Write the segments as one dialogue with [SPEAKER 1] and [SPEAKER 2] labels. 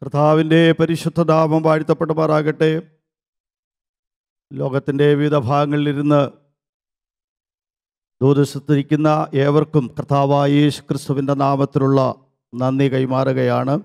[SPEAKER 1] കർത്താവിൻ്റെ പരിശുദ്ധ നാമം വാഴ്ത്തപ്പെടുമാറാകട്ടെ ലോകത്തിൻ്റെ വിവിധ ഭാഗങ്ങളിലിരുന്ന് ദൂരസ്ഥിരിക്കുന്ന ഏവർക്കും കർത്താവായ യേശു ക്രിസ്തുവിൻ്റെ നാമത്തിലുള്ള നന്ദി കൈമാറുകയാണ്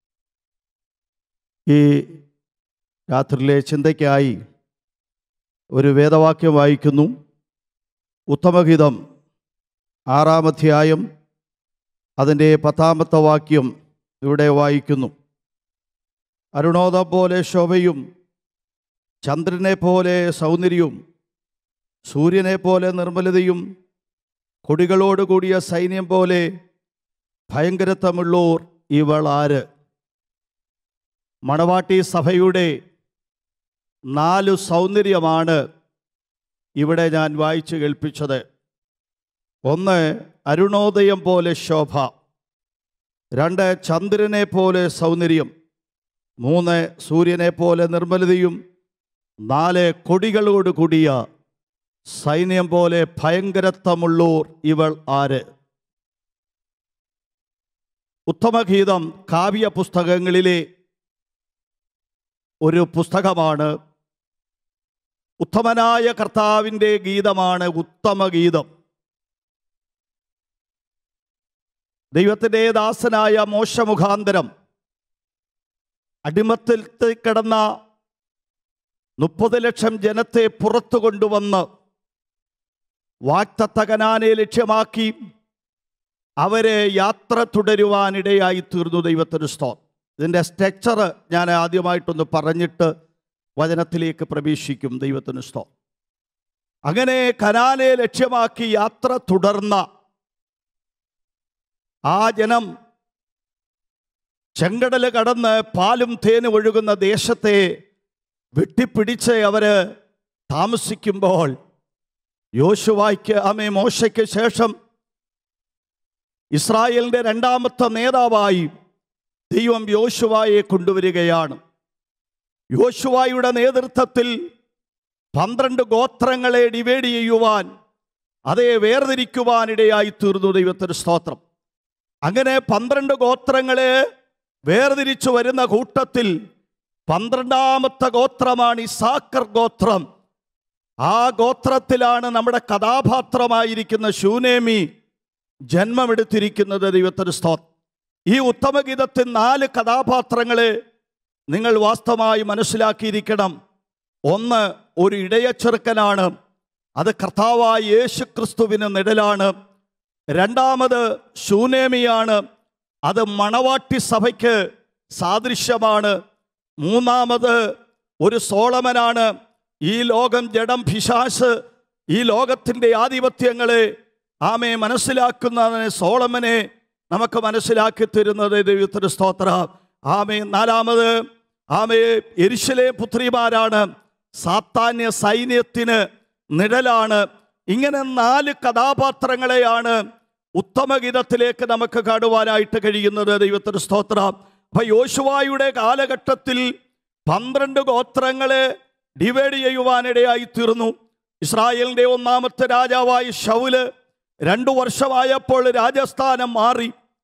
[SPEAKER 1] ഈ രാത്രിയിലെ ചിന്തയ്ക്കായി ഒരു വേദവാക്യം വായിക്കുന്നു ഉത്തമഗീതം ആറാം അധ്യായം അതിൻ്റെ പത്താമത്തെ വാക്യം ഇവിടെ വായിക്കുന്നു അരുണോദം പോലെ ശോഭയും ചന്ദ്രനെ പോലെ സൗന്ദര്യവും സൂര്യനെ പോലെ നിർമ്മലതയും കൊടികളോട് കൂടിയ സൈന്യം പോലെ ഭയങ്കരത്വമുള്ളോർ ഇവൾ ആര് മണവാട്ടി സഭയുടെ നാലു സൗന്ദര്യമാണ് ഇവിടെ ഞാൻ വായിച്ചു കേൾപ്പിച്ചത് ഒന്ന് അരുണോദയം പോലെ ശോഭ രണ്ട് ചന്ദ്രനെ പോലെ സൗന്ദര്യം മൂന്ന് സൂര്യനെ പോലെ നിർമ്മലതയും നാല് കൊടികളോട് കൂടിയ സൈന്യം പോലെ ഭയങ്കരത്വമുള്ളോർ ഇവൾ ആര് ഉത്തമഗീതം കാവ്യ പുസ്തകങ്ങളിലെ ഒരു പുസ്തകമാണ് ഉത്തമനായ കർത്താവിൻ്റെ ഗീതമാണ് ഉത്തമഗീതം ദൈവത്തിൻ്റെ ദാസനായ മോശമുഖാന്തരം അടിമത്തിൽ കിടന്ന മുപ്പത് ലക്ഷം ജനത്തെ പുറത്തു കൊണ്ടുവന്ന് വാക്തത്തകനാനെ ലക്ഷ്യമാക്കി അവരെ യാത്ര തുടരുവാനിടയായി തീർന്നു ദൈവത്തിന് സ്തോം ഇതിൻ്റെ സ്ട്രക്ചർ ഞാൻ ആദ്യമായിട്ടൊന്ന് പറഞ്ഞിട്ട് വചനത്തിലേക്ക് പ്രവേശിക്കും ദൈവത്തിന് സ്തോം അങ്ങനെ കനാനെ ലക്ഷ്യമാക്കി യാത്ര തുടർന്ന ആ ജനം ചെങ്കടൽ കടന്ന് പാലും തേനും ഒഴുകുന്ന ദേശത്തെ വെട്ടിപ്പിടിച്ച് അവര് താമസിക്കുമ്പോൾ യോശുവായ്ക്ക് അമ്മേ മോശയ്ക്ക് ശേഷം ഇസ്രായേലിൻ്റെ രണ്ടാമത്തെ നേതാവായി ദൈവം യോശുവായെ കൊണ്ടുവരികയാണ് യോശുവായുടെ നേതൃത്വത്തിൽ പന്ത്രണ്ട് ഗോത്രങ്ങളെ ഡിവൈഡ് ചെയ്യുവാൻ അതേ വേർതിരിക്കുവാനിടയായി തീർന്നു ദൈവത്തിന് സ്തോത്രം അങ്ങനെ പന്ത്രണ്ട് ഗോത്രങ്ങളെ വേർതിരിച്ചു വരുന്ന കൂട്ടത്തിൽ പന്ത്രണ്ടാമത്തെ ഗോത്രമാണ് ഇസാക്കർ ഗോത്രം ആ ഗോത്രത്തിലാണ് നമ്മുടെ കഥാപാത്രമായിരിക്കുന്ന ശൂനേമി ജന്മമെടുത്തിരിക്കുന്നത് ദൈവത്തിന് സ്തോത്രം ഈ ഉത്തമഗീതത്തിൽ നാല് കഥാപാത്രങ്ങളെ നിങ്ങൾ വാസ്തവമായി മനസ്സിലാക്കിയിരിക്കണം ഒന്ന് ഒരു ഇടയച്ചെറുക്കനാണ് അത് കർത്താവായ യേശു ക്രിസ്തുവിന് നിഴലാണ് രണ്ടാമത് ശൂനേമിയാണ് അത് മണവാട്ടി സഭയ്ക്ക് സാദൃശ്യമാണ് മൂന്നാമത് ഒരു സോളമനാണ് ഈ ലോകം ജഡം പിശാസ് ഈ ലോകത്തിൻ്റെ ആധിപത്യങ്ങളെ ആമെ മനസ്സിലാക്കുന്നതിന് സോളമനെ നമുക്ക് മനസ്സിലാക്കി തരുന്നത് ദൈവത്തിന് സ്തോത്ര ആമേ നാലാമത് ആമേ എരിശിലെ പുത്രിമാരാണ് സാത്താന്യ സൈന്യത്തിന് നിഴലാണ് ഇങ്ങനെ നാല് കഥാപാത്രങ്ങളെയാണ് ഉത്തമഗീതത്തിലേക്ക് നമുക്ക് കാണുവാനായിട്ട് കഴിയുന്നത് ദൈവത്തിന് സ്തോത്രം അപ്പൊ യോശുവായുടെ കാലഘട്ടത്തിൽ പന്ത്രണ്ട് ഗോത്രങ്ങളെ ഡിവൈഡ് ചെയ്യുവാനിടയായി തീർന്നു ഇസ്രായേലിന്റെ ഒന്നാമത്തെ രാജാവായി ഷൗല് രണ്ടു വർഷമായപ്പോൾ രാജസ്ഥാനം മാറി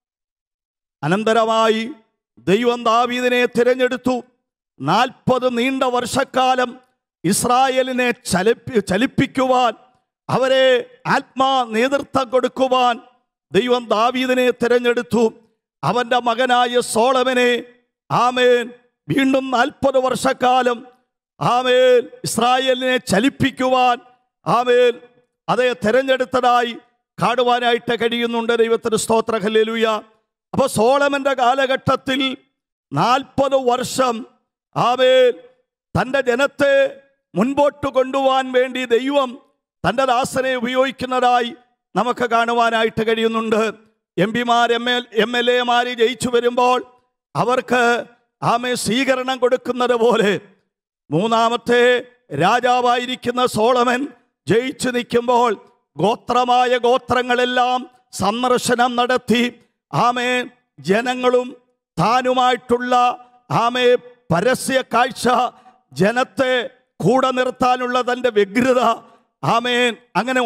[SPEAKER 1] അനന്തരമായി ദൈവം ദാവീദിനെ തിരഞ്ഞെടുത്തു നാൽപ്പത് നീണ്ട വർഷക്കാലം ഇസ്രായേലിനെ ചലിപ്പി ചലിപ്പിക്കുവാൻ അവരെ ആത്മാ നേതൃത്വം കൊടുക്കുവാൻ ദൈവം ദാവീദിനെ തിരഞ്ഞെടുത്തു അവൻ്റെ മകനായ സോളമനെ ആമേൻ വീണ്ടും നാൽപ്പത് വർഷക്കാലം ആമേൻ ഇസ്രായേലിനെ ചലിപ്പിക്കുവാൻ ആമേൻ അതേ തിരഞ്ഞെടുത്തതായി കാണുവാനായിട്ട് കഴിയുന്നുണ്ട് ദൈവത്തിന് സ്തോത്ര ഹല്ലേലൂയ അപ്പോൾ സോളമന്റെ കാലഘട്ടത്തിൽ നാൽപ്പത് വർഷം ആമേൻ തൻ്റെ ജനത്തെ മുൻപോട്ട് കൊണ്ടുപോകാൻ വേണ്ടി ദൈവം തൻ്റെ ദാസനെ ഉപയോഗിക്കുന്നതായി നമുക്ക് കാണുവാനായിട്ട് കഴിയുന്നുണ്ട് എം പിമാർ എം എൽ എം എൽ എമാർ ജയിച്ചു വരുമ്പോൾ അവർക്ക് ആമെ സ്വീകരണം കൊടുക്കുന്നത് പോലെ മൂന്നാമത്തെ രാജാവായിരിക്കുന്ന സോളമൻ ജയിച്ചു നിൽക്കുമ്പോൾ ഗോത്രമായ ഗോത്രങ്ങളെല്ലാം സന്ദർശനം നടത്തി ആമേ ജനങ്ങളും താനുമായിട്ടുള്ള ആമേ പരസ്യ കാഴ്ച ജനത്തെ കൂടെ നിർത്താനുള്ള തൻ്റെ വ്യഗ്രത ആമേൻ അങ്ങനെ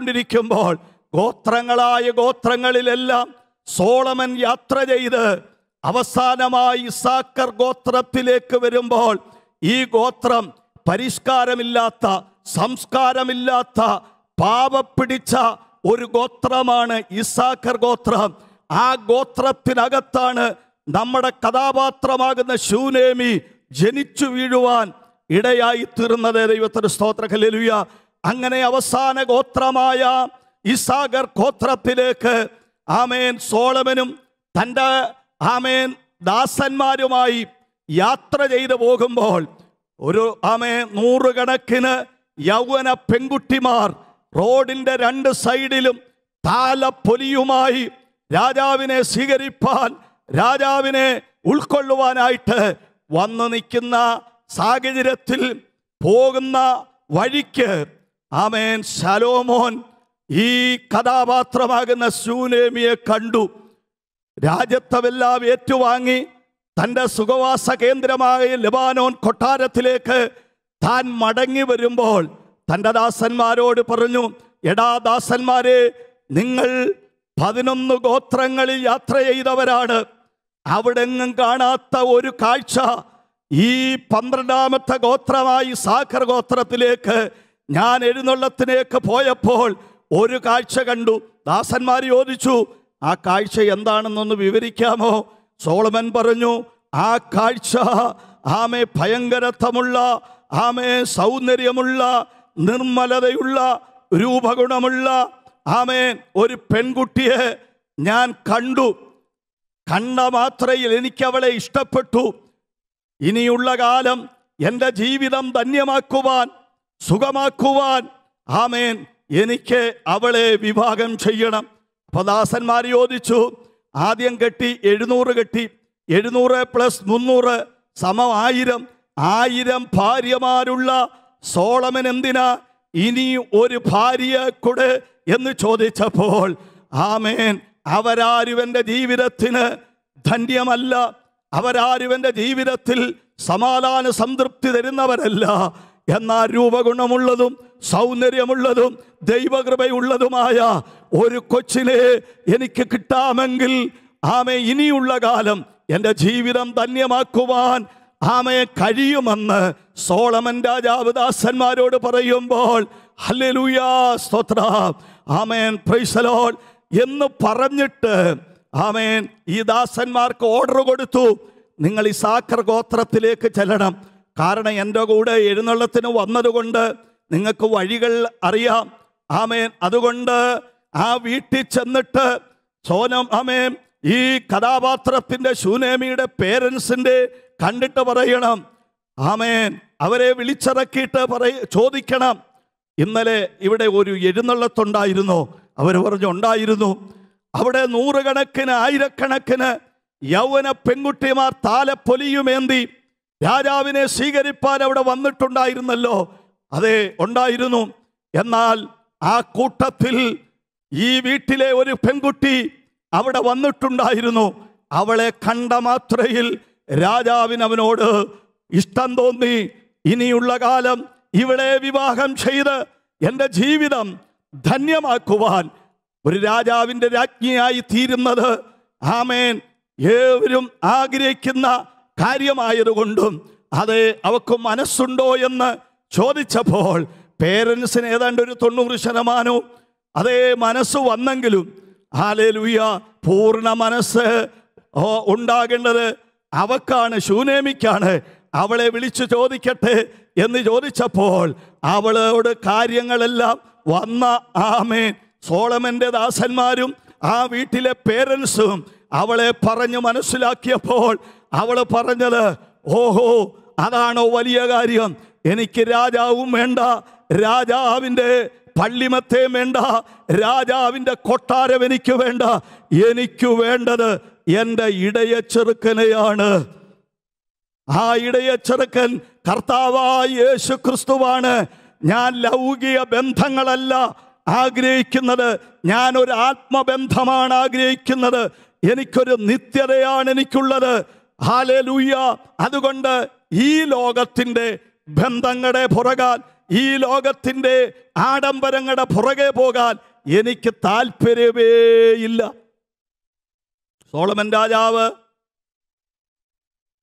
[SPEAKER 1] ഉണ്ടായിക്കൊണ്ടിരിക്കുമ്പോൾ ഗോത്രങ്ങളായ ഗോത്രങ്ങളിലെല്ലാം സോളമൻ യാത്ര ചെയ്ത് അവസാനമായി ഇസാക്കർ ഗോത്രത്തിലേക്ക് വരുമ്പോൾ ഈ ഗോത്രം പരിഷ്കാരമില്ലാത്ത സംസ്കാരമില്ലാത്ത പാപപ്പിടിച്ച ഒരു ഗോത്രമാണ് ഇസാക്കർ ഗോത്രം ആ ഗോത്രത്തിനകത്താണ് നമ്മുടെ കഥാപാത്രമാകുന്ന ശൂനേമി ജനിച്ചു വീഴുവാൻ ഇടയായി തീർന്നത് ദൈവത്തിന് സ്തോത്ര ഹല്ലേലൂയ അങ്ങനെ അവസാന ഗോത്രമായ ഇസാഗർ ഗോത്രത്തിലേക്ക് ആമേൻ സോളമനും തൻ്റെ ആമേൻ ദാസന്മാരുമായി യാത്ര ചെയ്തു പോകുമ്പോൾ ഒരു ആമേ നൂറുകണക്കിന് യൗവന പെൺകുട്ടിമാർ റോഡിന്റെ രണ്ട് സൈഡിലും താലപ്പൊലിയുമായി രാജാവിനെ സ്വീകരിപ്പാൻ രാജാവിനെ ഉൾക്കൊള്ളുവാനായിട്ട് വന്നു നിൽക്കുന്ന സാഹചര്യത്തിൽ പോകുന്ന വഴിക്ക് ആമേൻ ശലോമോൻ ഈ കഥാപാത്രമാകുന്ന ശൂനേമിയെ കണ്ടു രാജ്യത്വമെല്ലാം ഏറ്റുവാങ്ങി തൻ്റെ സുഖവാസ കേന്ദ്രമായ ലബാനോൻ കൊട്ടാരത്തിലേക്ക് താൻ മടങ്ങി വരുമ്പോൾ തൻ്റെ ദാസന്മാരോട് പറഞ്ഞു എടാ ദാസന്മാരെ നിങ്ങൾ പതിനൊന്ന് ഗോത്രങ്ങളിൽ യാത്ര ചെയ്തവരാണ് അവിടെങ്ങും കാണാത്ത ഒരു കാഴ്ച ഈ പന്ത്രണ്ടാമത്തെ ഗോത്രമായി സാഖർ ഗോത്രത്തിലേക്ക് ഞാൻ എഴുന്നള്ളത്തിലേക്ക് പോയപ്പോൾ ഒരു കാഴ്ച കണ്ടു ദാസന്മാർ ചോദിച്ചു ആ കാഴ്ച എന്താണെന്നൊന്ന് വിവരിക്കാമോ സോളമൻ പറഞ്ഞു ആ കാഴ്ച ആമെ ഭയങ്കരത്വമുള്ള ആമെ സൗന്ദര്യമുള്ള നിർമ്മലതയുള്ള രൂപഗുണമുള്ള ആമേ ഒരു പെൺകുട്ടിയെ ഞാൻ കണ്ടു കണ്ട മാത്രയിൽ എനിക്ക് അവളെ ഇഷ്ടപ്പെട്ടു ഇനിയുള്ള കാലം എൻ്റെ ജീവിതം ധന്യമാക്കുവാൻ സുഖമാക്കുവാൻ ആമേൻ എനിക്ക് അവളെ വിവാഹം ചെയ്യണം അപ്പൊ ദാസന്മാർ ചോദിച്ചു ആദ്യം കെട്ടി എഴുന്നൂറ് കെട്ടി എഴുന്നൂറ് പ്ലസ് മുന്നൂറ് സമം ആയിരം ആയിരം ഭാര്യമാരുള്ള സോളമൻ എന്തിനാ ഇനി ഒരു ഭാര്യ കൂടെ എന്ന് ചോദിച്ചപ്പോൾ ആമേൻ അവരാരും എൻ്റെ ജീവിതത്തിന് ധന്യമല്ല അവരാരും എൻ്റെ ജീവിതത്തിൽ സമാധാന സംതൃപ്തി തരുന്നവരല്ല എന്നാൽ രൂപഗുണമുള്ളതും സൗന്ദര്യമുള്ളതും ദൈവകൃപയുള്ളതുമായ ഒരു കൊച്ചിനെ എനിക്ക് കിട്ടാമെങ്കിൽ ആമെ ഇനിയുള്ള കാലം എൻ്റെ ജീവിതം ധന്യമാക്കുവാൻ ആമയെ കഴിയുമെന്ന് സോളമൻ രാജാവ് ദാസന്മാരോട് പറയുമ്പോൾ ഹല്ലേലൂയാ സ്തോത്ര ആമേൻ പ്രൈസലോൾ എന്ന് പറഞ്ഞിട്ട് ആമേൻ ഈ ദാസന്മാർക്ക് ഓർഡർ കൊടുത്തു നിങ്ങൾ ഈ സാക്കർ ഗോത്രത്തിലേക്ക് ചെല്ലണം കാരണം എൻ്റെ കൂടെ എഴുന്നള്ളത്തിന് വന്നതുകൊണ്ട് നിങ്ങൾക്ക് വഴികൾ അറിയാം ആമേൻ അതുകൊണ്ട് ആ വീട്ടിൽ ചെന്നിട്ട് സോനം ആമേൻ ഈ കഥാപാത്രത്തിന്റെ ശൂനേമിയുടെ പേരൻസിന്റെ കണ്ടിട്ട് പറയണം ആമേൻ അവരെ വിളിച്ചിറക്കിയിട്ട് പറയ ചോദിക്കണം ഇന്നലെ ഇവിടെ ഒരു എഴുന്നള്ളത്തുണ്ടായിരുന്നു അവർ പറഞ്ഞു ഉണ്ടായിരുന്നു അവിടെ നൂറുകണക്കിന് ആയിരക്കണക്കിന് യൗവന പെൺകുട്ടിമാർ താലപ്പൊലിയുമേന്തി രാജാവിനെ സ്വീകരിപ്പാൻ അവിടെ വന്നിട്ടുണ്ടായിരുന്നല്ലോ അതെ ഉണ്ടായിരുന്നു എന്നാൽ ആ കൂട്ടത്തിൽ ഈ വീട്ടിലെ ഒരു പെൺകുട്ടി അവിടെ വന്നിട്ടുണ്ടായിരുന്നു അവളെ കണ്ട മാത്രയിൽ രാജാവിന് അവനോട് ഇഷ്ടം തോന്നി ഇനിയുള്ള കാലം ഇവളെ വിവാഹം ചെയ്ത് എൻ്റെ ജീവിതം ധന്യമാക്കുവാൻ ഒരു രാജാവിൻ്റെ രാജ്ഞിയായി തീരുന്നത് ആമേൻ ഏവരും ആഗ്രഹിക്കുന്ന കാര്യമായതുകൊണ്ടും അത് അവക്ക് മനസ്സുണ്ടോ എന്ന് ചോദിച്ചപ്പോൾ പേരൻസിന് ഏതാണ്ട് ഒരു തൊണ്ണൂറ് ശതമാനവും അതേ മനസ്സ് വന്നെങ്കിലും ഹാലേലൂയ പൂർണ്ണ മനസ്സ് ഓ, ഉണ്ടാകേണ്ടത് അവക്കാണ് ശൂനേമിക്കാണ് അവളെ വിളിച്ചു ചോദിക്കട്ടെ എന്ന് ചോദിച്ചപ്പോൾ അവളോട് കാര്യങ്ങളെല്ലാം വന്ന ആമേൻ സോളമന്റെ ദാസന്മാരും ആ വീട്ടിലെ പേരൻസും അവളെ പറഞ്ഞു മനസ്സിലാക്കിയപ്പോൾ അവള് പറഞ്ഞത് ഓഹോ അതാണോ വലിയ കാര്യം എനിക്ക് രാജാവും വേണ്ട രാജാവിൻ്റെ പള്ളിമത്തേം വേണ്ട രാജാവിൻ്റെ കൊട്ടാരം എനിക്ക് വേണ്ട എനിക്ക് വേണ്ടത് എൻ്റെ ഇടയ ചെറുക്കനെയാണ് ആ ഇടയ ചെറുക്കൻ കർത്താവായ യേശു ക്രിസ്തുവാണ് ഞാൻ ലൗകിക ബന്ധങ്ങളല്ല ആഗ്രഹിക്കുന്നത് ഞാൻ ഒരു ആത്മബന്ധമാണ് ആഗ്രഹിക്കുന്നത് എനിക്കൊരു നിത്യതയാണ് എനിക്കുള്ളത് ഹാലേലൂയ അതുകൊണ്ട് ഈ ലോകത്തിൻ്റെ ബന്ധങ്ങളുടെ പുറകാൻ ഈ ലോകത്തിൻ്റെ ആഡംബരങ്ങളുടെ പുറകെ പോകാൻ എനിക്ക് താല്പര്യമേ ഇല്ല സോളമൻ രാജാവ്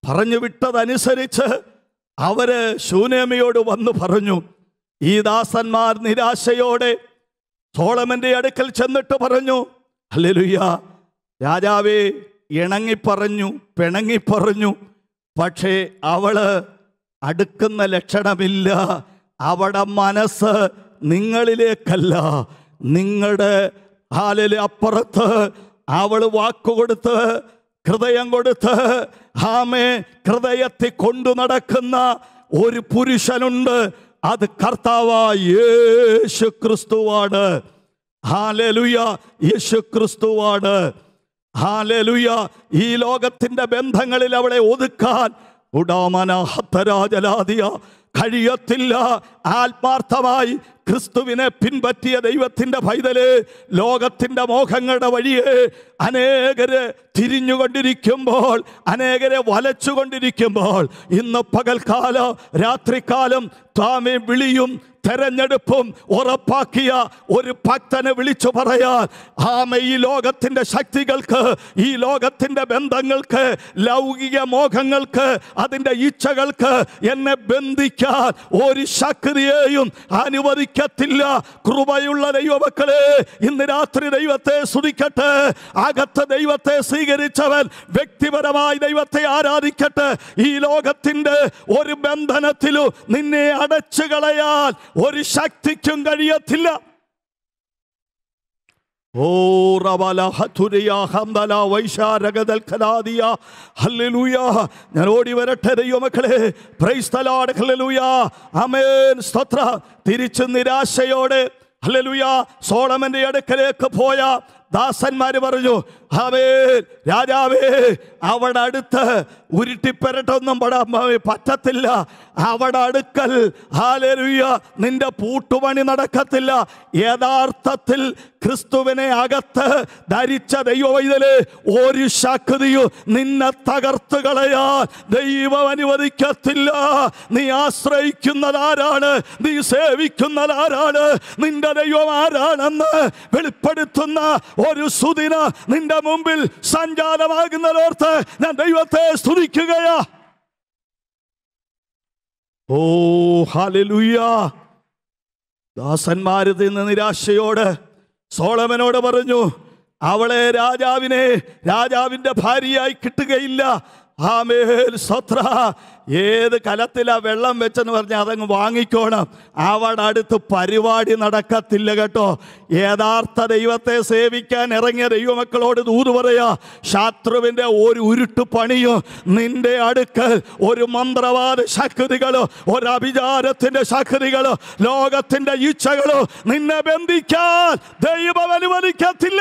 [SPEAKER 1] പറഞ്ഞു വിട്ടതനുസരിച്ച് അവര് ശൂനേമയോട് വന്നു പറഞ്ഞു ഈ ദാസന്മാർ നിരാശയോടെ സോളമന്റെ അടുക്കൽ ചെന്നിട്ട് പറഞ്ഞു ഹല്ലേലൂയ രാജാവേ ഇണങ്ങിപ്പറഞ്ഞു പിണങ്ങിപ്പറഞ്ഞു പക്ഷേ അവള് അടുക്കുന്ന ലക്ഷണമില്ല അവിടെ മനസ്സ് നിങ്ങളിലേക്കല്ല നിങ്ങളുടെ ഹാലിലെ അപ്പുറത്ത് അവള് വാക്കുകൊടുത്ത് ഹൃദയം കൊടുത്ത് ആമേ ഹൃദയത്തിൽ കൊണ്ടു നടക്കുന്ന ഒരു പുരുഷനുണ്ട് അത് കർത്താവായ യേശു ക്രിസ്തുവാണ് ഹാലലുയ യേശു ക്രിസ്തുവാണ് ഹാലലുയ ഈ ലോകത്തിന്റെ ബന്ധങ്ങളിൽ അവളെ ഒതുക്കാൻ ഉടാമന ഹത്തരാജലാദിയ കഴിയത്തില്ല ആത്മാർത്ഥമായി ക്രിസ്തുവിനെ പിൻപറ്റിയ ദൈവത്തിന്റെ പൈതല് ലോകത്തിന്റെ മോഹങ്ങളുടെ വഴിയെ അനേകര് തിരിഞ്ഞുകൊണ്ടിരിക്കുമ്പോൾ അനേകരെ വലച്ചുകൊണ്ടിരിക്കുമ്പോൾ ഇന്ന് പകൽക്കാലം രാത്രികാലം താമെ വിളിയും തെരഞ്ഞെടുപ്പും ഉറപ്പാക്കിയ ഒരു ഭക്തനെ വിളിച്ചു പറയാൻ ആമ ഈ ലോകത്തിന്റെ ശക്തികൾക്ക് ഈ ലോകത്തിന്റെ ബന്ധങ്ങൾക്ക് ലൗകിക മോഹങ്ങൾക്ക് അതിന്റെ ഇച്ഛകൾക്ക് എന്നെ ബന്ധിക്കാൻ ഒരു ശക്തിയെയും അനുവദിക്കത്തില്ല കൃപയുള്ള ദൈവമക്കളെ ഇന്ന് രാത്രി ദൈവത്തെ സ്തുതിക്കട്ടെ അകത്ത് ദൈവത്തെ സ്വീകരിച്ചവൻ വ്യക്തിപരമായി ദൈവത്തെ ആരാധിക്കട്ടെ ഈ ലോകത്തിന്റെ ഒരു ബന്ധനത്തിലും നിന്നെ അടച്ചു കളയാൻ ഒരു ശക്തിക്കും കഴിയത്തില്ല ഓ റവല ഹതുരിയ ഹംദല വൈശാരഗദൽ ഖലാദിയ ഹല്ലേലൂയ ഞാൻ ഓടി വരട്ടെ ദൈവമക്കളെ പ്രൈസ് ദ ലോർഡ് ഹല്ലേലൂയ ആമേൻ സ്തോത്ര തിരിച്ച് നിരാശയോടെ ഹല്ലേലൂയ സോളമന്റെ അടുക്കലേക്ക് പോയ ദാസന്മാര് പറഞ്ഞു അവേ രാജാവേ അവിടെ അടുത്ത് ഉരുട്ടിപ്പെരട്ടൊന്നും പടാൻ പറ്റത്തില്ല അവിടെ അടുക്കൽ ഹാലരുയ നിന്റെ പൂട്ടുപണി നടക്കത്തില്ല യഥാർത്ഥത്തിൽ ക്രിസ്തുവിനെ അകത്ത് ധരിച്ച ദൈവവൈതല് ഒരു ശക്തിയും നിന്നെ തകർത്ത് കളയാൻ ദൈവം അനുവദിക്കത്തില്ല നീ ആശ്രയിക്കുന്നത് ആരാണ് നീ സേവിക്കുന്നത് ആരാണ് നിന്റെ ദൈവം ആരാണെന്ന് വെളിപ്പെടുത്തുന്ന ഒരു സുദിന നിന്റെ മുമ്പിൽ സഞ്ചാരമാകുന്നതോർത്ത് ഞാൻ ദൈവത്തെ സ്തുതിക്കുകയാ ഓ ഹാലലുയ്യ ദാസന്മാര് തിന്ന് നിരാശയോട് സോളമനോട് പറഞ്ഞു അവളെ രാജാവിനെ രാജാവിന്റെ ഭാര്യയായി കിട്ടുകയില്ല ആമേൽ സ്വത്ര ഏത് കലത്തിലാ വെള്ളം വെച്ചെന്ന് പറഞ്ഞാൽ അതങ്ങ് വാങ്ങിക്കോണം അവിടെ അടുത്ത് പരിപാടി നടക്കത്തില്ല കേട്ടോ യഥാർത്ഥ ദൈവത്തെ സേവിക്കാൻ ഇറങ്ങിയ ദൈവമക്കളോട് ദൂത് പറയാ ശത്രുവിൻ്റെ ഒരു ഉരുട്ട് പണിയും നിന്റെ അടുക്കൽ ഒരു മന്ത്രവാദ ശക്തികളോ ഒരു അഭിചാരത്തിന്റെ ശക്തികളോ ലോകത്തിന്റെ ഈച്ഛകളോ നിന്നെ ബന്ധിക്കാൻ ദൈവം അനുവദിക്കത്തില്ല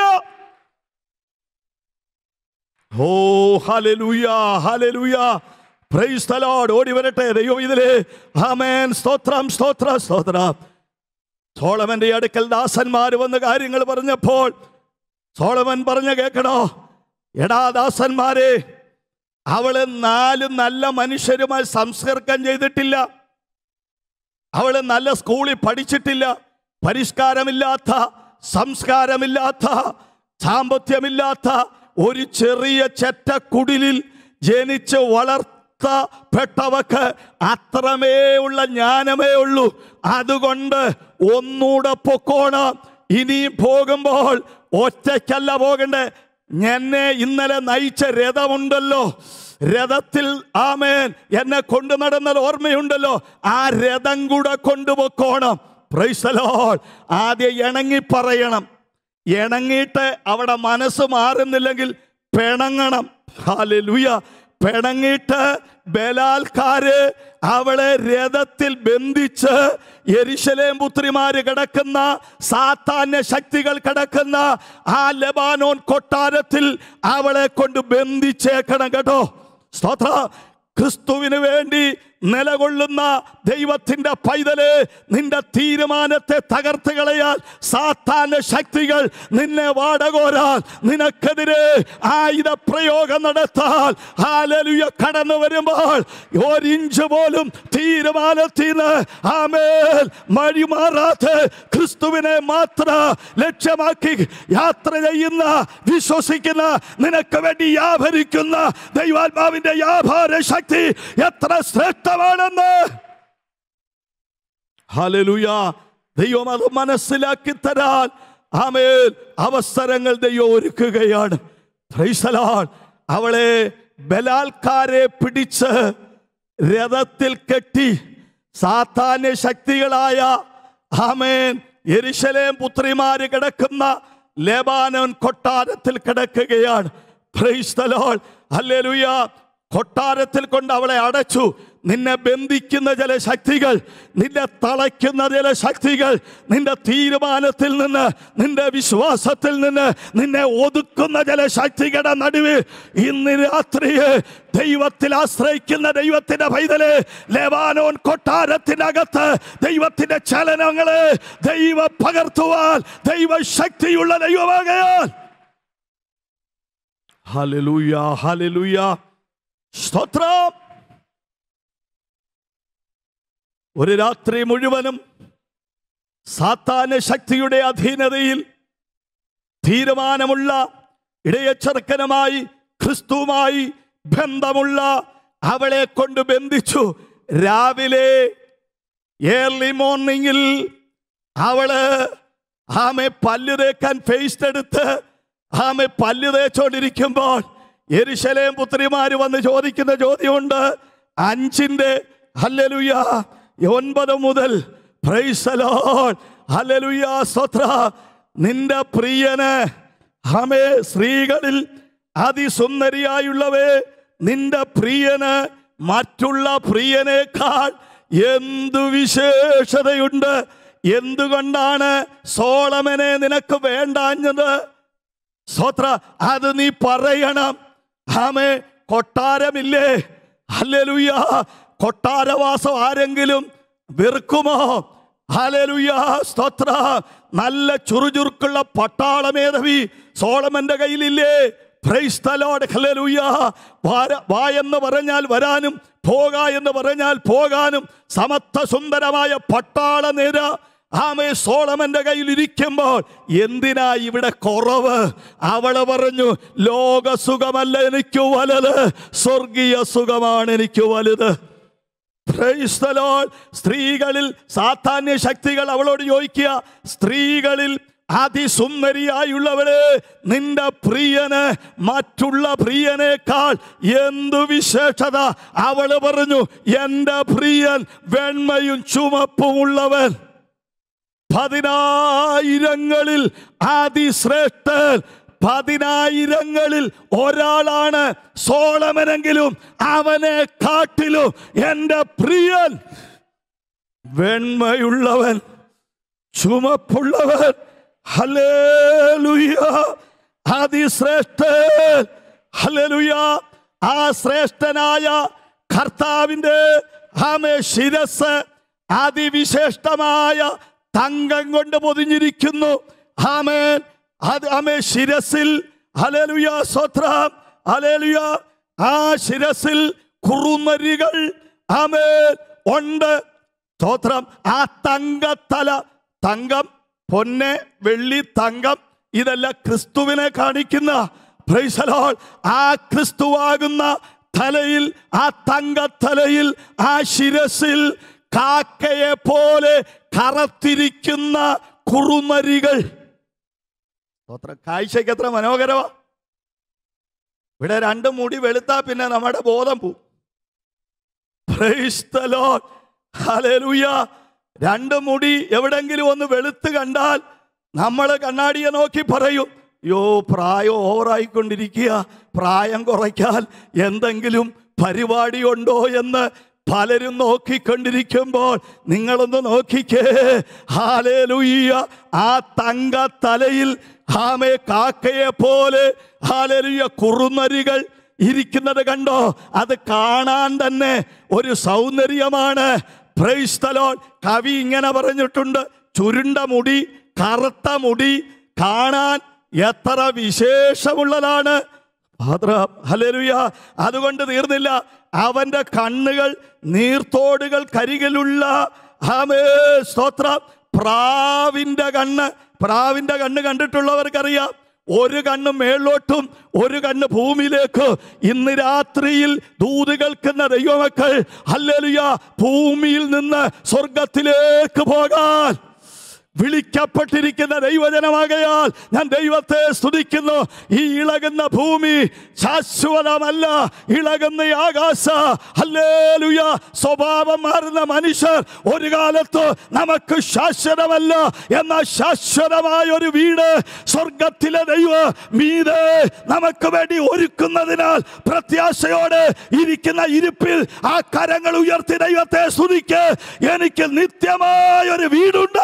[SPEAKER 1] ഓ ഹല്ലേലൂയ ഹല്ലേലൂയ പ്രൈസ് ദ ലോർഡ് ഓടി വരട്ടെ ദൈവം ഇതിലെ ആമേൻ സ്തോത്രം സ്തോത്ര സ്തോത്രം സോളമന്റെ അടുക്കൽ ദാസന്മാർ വന്ന് കാര്യങ്ങൾ പറഞ്ഞപ്പോൾ സോളമൻ പറഞ്ഞ കേൾക്കണോ എടാ ദാസന്മാരെ അവള് നാല് നല്ല മനുഷ്യരുമായി സംസർഗം ചെയ്തിട്ടില്ല അവള് നല്ല സ്കൂളിൽ പഠിച്ചിട്ടില്ല പരിഷ്കാരമില്ലാത്ത സംസ്കാരമില്ലാത്ത സാമ്പത്തിയമില്ലാത്ത ഒരു ചെറിയ ചെറ്റക്കുടിലിൽ ജനിച്ച് വളർത്തപ്പെട്ടവക്ക് അത്രമേ ഉള്ള ജ്ഞാനമേ ഉള്ളൂ അതുകൊണ്ട് ഒന്നൂടെ പൊക്കോണം ഇനിയും പോകുമ്പോൾ ഒറ്റയ്ക്കല്ല പോകണ്ടേ എന്നെ ഇന്നലെ നയിച്ച രഥമുണ്ടല്ലോ രഥത്തിൽ ആമേൻ എന്നെ കൊണ്ടു നടന്നത് ഓർമ്മയുണ്ടല്ലോ ആ രഥം കൂടെ കൊണ്ടുപോക്കോണം പ്രൈസലോൾ ആദ്യം ഇണങ്ങി പറയണം ഇണങ്ങിയിട്ട് അവിടെ മനസ്സ് മാറുന്നില്ലെങ്കിൽ പിണങ്ങണം ഹാലലുയ പിണങ്ങിയിട്ട് ബലാൽക്കാര് അവളെ രഥത്തിൽ ബന്ധിച്ച് എരിശലേം പുത്രിമാര് കിടക്കുന്ന സാത്താന്യ ശക്തികൾ കിടക്കുന്ന ആ ലബാനോൻ കൊട്ടാരത്തിൽ അവളെ കൊണ്ട് ബന്ധിച്ചേക്കണം കേട്ടോ സ്തോത്ര ക്രിസ്തുവിന് വേണ്ടി നിലകൊള്ളുന്ന ദൈവത്തിന്റെ പൈതല് നിന്റെ തീരുമാനത്തെ തകർത്ത് കളയാൻ സാത്താന്റെ ശക്തികൾ നിന്നെ വാടകോരാൻ നിനക്കെതിരെ ആയുധ പ്രയോഗം നടത്താൻ ഹാലലുയ കടന്നു വരുമ്പോൾ ഒരിഞ്ച് പോലും തീരുമാനത്തിൽ നിന്ന് ആമേൽ മഴിമാറാത്ത ക്രിസ്തുവിനെ മാത്രം ലക്ഷ്യമാക്കി യാത്ര ചെയ്യുന്ന വിശ്വസിക്കുന്ന നിനക്ക് വേണ്ടി വ്യാപരിക്കുന്ന ദൈവാത്മാവിന്റെ വ്യാപാര ശക്തി എത്ര ശ്രേഷ്ഠമാണെന്ന് ഹല്ലേലൂയ ദൈവം അത് മനസ്സിലാക്കി തരാൻ ആമേൽ അവസരങ്ങൾ ദൈവം ഒരുക്കുകയാണ് Praise the Lord. അവളെ ബലാൽക്കാരെ പിടിച്ച് രഥത്തിൽ കെട്ടി സാത്താന്യ ശക്തികളായ ആമേൻ യെരുശലേം പുത്രിമാര് കിടക്കുന്ന ലെബാനോൻ കൊട്ടാരത്തിൽ കിടക്കുകയാണ് Praise the Lord. ഹല്ലേലൂയ കൊട്ടാരത്തിൽ കൊണ്ട് അവളെ അടച്ചു നിന്നെ ബന്ധിക്കുന്ന ചില ശക്തികൾ നിന്നെ തളയ്ക്കുന്ന ചില ശക്തികൾ നിന്റെ തീരുമാനത്തിൽ നിന്ന് നിന്റെ വിശ്വാസത്തിൽ നിന്ന് നിന്നെ ഒതുക്കുന്ന ചില ശക്തികളുടെ നടുവിൽ ഇന്ന് രാത്രിയെ ദൈവത്തിൽ ആശ്രയിക്കുന്ന ദൈവത്തിന്റെ പൈതല് ലെബാനോൻ കൊട്ടാരത്തിനകത്ത് ദൈവത്തിന്റെ ചലനങ്ങളെ ദൈവം പകർത്തുവാൻ ദൈവശക്തിയുള്ള ദൈവമാകയാൽ ഹല്ലേലൂയ ഹല്ലേലൂയ സ്തോത്രം ഒരു രാത്രി മുഴുവനും സാത്താന ശക്തിയുടെ അധീനതയിൽ തീരുമാനമുള്ള ഇടയച്ചെറുക്കനുമായി ക്രിസ്തുവുമായി ബന്ധമുള്ള അവളെ കൊണ്ട് ബന്ധിച്ചു രാവിലെ ഏർലി മോർണിംഗിൽ അവള് ആമെ പല്ല് തേക്കാൻ ഫേസ്റ്റ് എടുത്ത് ആമെ പല്ല് തേച്ചോണ്ടിരിക്കുമ്പോൾ എരിശലേം പുത്രിമാര് വന്ന് ചോദിക്കുന്ന ചോദ്യമുണ്ട് അഞ്ചിന്റെ ഹല്ലേലൂയ ഒൻപത് മുതൽ ഹല്ലേലൂയ സ്തോത്ര നിന്റെ പ്രിയന് ഹമേ സ്ത്രീകളിൽ അതിസുന്ദരിയായുള്ളവേ നിന്റെ പ്രിയന് മറ്റുള്ള പ്രിയനേക്കാൾ എന്തു വിശേഷതയുണ്ട് എന്തുകൊണ്ടാണ് സോളമനെ നിനക്ക് വേണ്ടാഞ്ഞത് സ്വത്ര അത് നീ പറയണം ആമേ കൊട്ടാരമില്ലേ ഹല്ലേലൂയ കൊട്ടാരവാസം ആരെങ്കിലും വെറുക്കുമോ ഹല്ലേലൂയ സ്തോത്ര നല്ല ചുറുചുറുക്കുള്ള പട്ടാള മേധാവി സോളമന്റെ കയ്യിലില്ലേ പ്രൈസ് the Lord. ഹല്ലേലൂയ വാര- വാ എന്ന് പറഞ്ഞാൽ വരാനും പോക എന്ന് പറഞ്ഞാൽ പോകാനും സമത്വ സുന്ദരമായ പട്ടാള നിര ആമേ സോളമന്റെ കയ്യിൽ ഇരിക്കുമ്പോൾ എന്തിനാ ഇവിടെ കുറവ് അവള് പറഞ്ഞു ലോക സുഖമല്ല എനിക്ക് വലുത് സ്വർഗീയ സുഖമാണ് എനിക്ക് വലുത് Praise the Lord. സ്ത്രീകളിൽ സാധാന്യ ശക്തികൾ അവളോട് ചോദിക്കുക സ്ത്രീകളിൽ അതിസുന്ദരിയായുള്ളവളെ നിന്റെ പ്രിയന് മറ്റുള്ള പ്രിയനേക്കാൾ എന്തു വിശേഷത അവള് പറഞ്ഞു എന്റെ പ്രിയൻ വെണ്മയും ചുമപ്പുമുള്ളവൻ പതിനായിരങ്ങളിൽ അതിശ്രേഷ്ഠൻ പതിനായിരങ്ങളിൽ ഒരാളാണ് സോളമനെങ്കിലും അവനെ കാട്ടിലും എൻ്റെ പ്രിയൻ വെണ്മയുള്ളവൻ ചുമപ്പുള്ളവൻ ഹല്ലേലൂയ അതിശ്രേഷ്ഠൻ ഹല്ലേലൂയ ആ ശ്രേഷ്ഠനായ കർത്താവിന്റെ ആമേ ശിരസ് അതിവിശേഷ്ടമായ തങ്കം കൊണ്ട് പൊതിഞ്ഞിരിക്കുന്നു ആമേൻ അത് ആമേ ശിരസിൽ ഹല്ലേലൂയ സ്വത്രം ഹല്ലേലൂയ ആ ശിരസിൽ കുറുമരികൾ ആമേൻ ഉണ്ട് സ്തോത്രം ആ തങ്കത്തല തങ്കം പൊന്ന് വെള്ളി തങ്കം ഇതെല്ലാം ക്രിസ്തുവിനെ കാണിക്കുന്ന Praise the Lord. ആ ക്രിസ്തുവാകുന്ന തലയിൽ ആ തങ്കത്തലയിൽ ആ ശിരസിൽ കാക്കയെ പോലെ കറത്തിരിക്കുന്ന കുറുമരികൾ സ്തോത്രം കാഴ്ചയ്ക്ക് എത്ര മനോഹരമാ ഇവിടെ രണ്ട് മുടി വെളുത്താ പിന്നെ നമ്മുടെ ബോധം പോവും Praise the Lord. Hallelujah. രണ്ട് മുടി എവിടെങ്കിലും ഒന്ന് വെളുത്ത് കണ്ടാൽ നമ്മൾ കണ്ണാടിയെ നോക്കി പറയും യോ പ്രായം ഓവറായിക്കൊണ്ടിരിക്കുക പ്രായം കുറയ്ക്കാൻ എന്തെങ്കിലും പരിപാടി ഉണ്ടോ എന്ന് പലരും നോക്കിക്കൊണ്ടിരിക്കുമ്പോൾ നിങ്ങളൊന്ന് നോക്കിക്കേ ഹാലേലുയ്യ ആ തങ്ക തലയിൽ ആമേ കാക്കയെ പോലെ ഹാലേലുയ്യ കുറുനരികൾ ഇരിക്കുന്നത് കണ്ടോ അത് കാണാൻ തന്നെ ഒരു സൗന്ദര്യമാണ് പ്രൈസ്തലോൺ കവി ഇങ്ങനെ പറഞ്ഞിട്ടുണ്ട് ചുരുണ്ട മുടി കറുത്ത മുടി കാണാൻ എത്ര വിശേഷമുള്ളതാണ് ഹലരുയ അതുകൊണ്ട് തീർന്നില്ല അവന്റെ കണ്ണുകൾ നീർത്തോടുകൾ കരികിലുള്ള ആമേ സ്തോത്രം പ്രാവിന്റെ കണ്ണ് പ്രാവിന്റെ കണ്ണ് കണ്ടിട്ടുള്ളവർക്കറിയാം ഒരു കണ്ണ് മേളോട്ടും ഒരു കണ്ണ് ഭൂമിയിലേക്ക് ഇന്ന് രാത്രിയിൽ ദൂത് കേൾക്കുന്ന ദൈവമക്കൾ ഹല്ലേലൂയ ഭൂമിയിൽ നിന്ന് സ്വർഗത്തിലേക്ക് പോകാൻ വിളിക്കപ്പെട്ടിരിക്കുന്ന ദൈവജനമാകയാൽ ഞാൻ ദൈവത്തെ സ്തുതിക്കുന്നു ഈ ഇളകുന്ന ഭൂമി ശാശ്വതമല്ല ഇളകുന്ന ഈ ആകാശ ഹല്ലേലൂയ സ്വഭാവം മാറുന്ന മനുഷ്യർ ഒരു കാലത്ത് നമുക്ക് ശാശ്വതമല്ല എന്ന ശാശ്വതമായ ഒരു വീട് സ്വർഗത്തിലെ ദൈവ മീതെ നമുക്ക് വേണ്ടി ഒരുക്കുന്നതിനാൽ പ്രത്യാശയോടെ ഇരിക്കുന്ന ഇരിപ്പിൽ ആ കരങ്ങൾ ഉയർത്തി ദൈവത്തെ സ്തുതിക്ക് എനിക്ക് നിത്യമായ ഒരു വീടുണ്ട്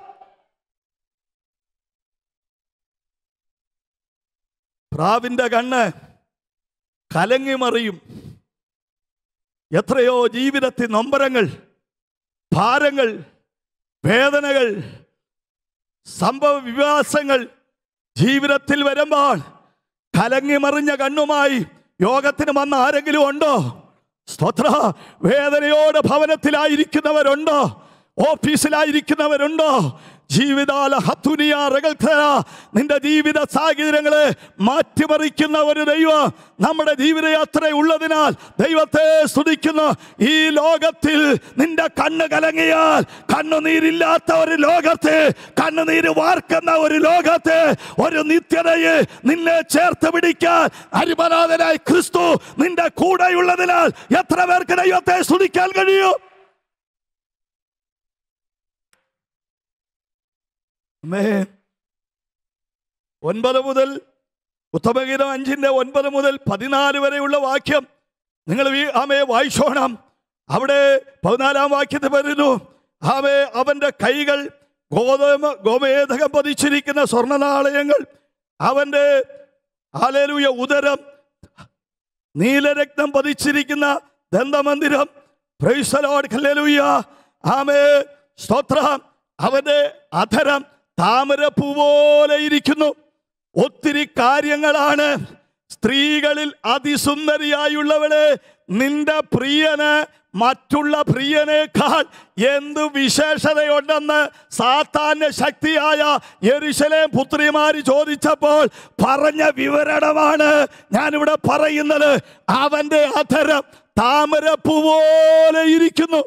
[SPEAKER 1] പ്രാവിന്റെ കണ്ണ് കലങ്ങി മറിയും എത്രയോ ജീവിതത്തിൽ നൊമ്പരങ്ങൾ ഭാരങ്ങൾ വേദനകൾ സംഭവ വികാസങ്ങൾ ജീവിതത്തിൽ വരുമ്പോൾ കലങ്ങി മറിഞ്ഞ കണ്ണുമായി യോഗത്തിന് വന്ന ആരെങ്കിലും ഉണ്ടോ സ്തോത്ര വേദനയോട് ഭവനത്തിലായിരിക്കുന്നവരുണ്ടോ ഓഫീസിലായിരിക്കുന്നവരുണ്ടോ ജീവിതാല ഹത്തുനിയ റകൽഖര നിന്റെ ജീവിത സാഹചര്യങ്ങളെ മാറ്റിമറിക്കുന്ന ഒരു ദൈവം നമ്മുടെ ജീവിതയാത്ര ഉള്ളതിനാൽ ദൈവത്തെ സ്തുതിക്കുന്നു ഈ ലോകത്തിൽ നിന്റെ കണ്ണ് കലങ്ങിയാൽ കണ്ണുനീരില്ലാത്ത ഒരു ലോകത്തെ കണ്ണുനീര് വാർക്കുന്ന ഒരു ലോകത്തെ ഒരു നിത്യതയെ നിന്നെ ചേർത്ത് പിടിക്കാൻ അരിമനാഥനായി ക്രിസ്തു നിന്റെ കൂടെയുള്ളതിനാൽ എത്ര പേർക്ക് ദൈവത്തെ സ്തുതിക്കാൻ കഴിയും ആമേൻ. ഒൻപത് മുതൽ ഉത്തമഗീതം അഞ്ചിന്റെ ഒൻപത് മുതൽ പതിനാല് വരെയുള്ള വാക്യം നിങ്ങൾ ഈ ആമയെ വായിച്ചോണം അവിടെ പതിനാലാം വാക്യത്തിൽ പറയുന്നു ആമേ അവന്റെ കൈകൾ ഗോതമ ഗോമേധകം പതിച്ചിരിക്കുന്ന സ്വർണ്ണനാളയങ്ങൾ അവന്റെ ആലേലൂയ ഉദരം നീലരക്തം പതിച്ചിരിക്കുന്ന ദന്തമന്ദിരം പ്രൈസലോട് ഹല്ലേലൂയ ആമേ സ്തോത്രം അവന്റെ അധരം താമരപ്പൂ പോലെ ഇരിക്കുന്നു ഒത്തിരി കാര്യങ്ങളാണ് സ്ത്രീകളിൽ അതിസുന്ദരിയായുള്ളവളെ നിന്റെ പ്രിയന് മറ്റുള്ള പ്രിയനേക്കാൾ എന്ത് വിശേഷതയുണ്ടെന്ന് സാത്താന്റെ ശക്തിയായ യെരുശലേം പുത്രിമാര് ചോദിച്ചപ്പോൾ പറഞ്ഞ വിവരണമാണ് ഞാനിവിടെ പറയുന്നത് അവന്റെ അധരം താമരപ്പൂ പോലെ ഇരിക്കുന്നു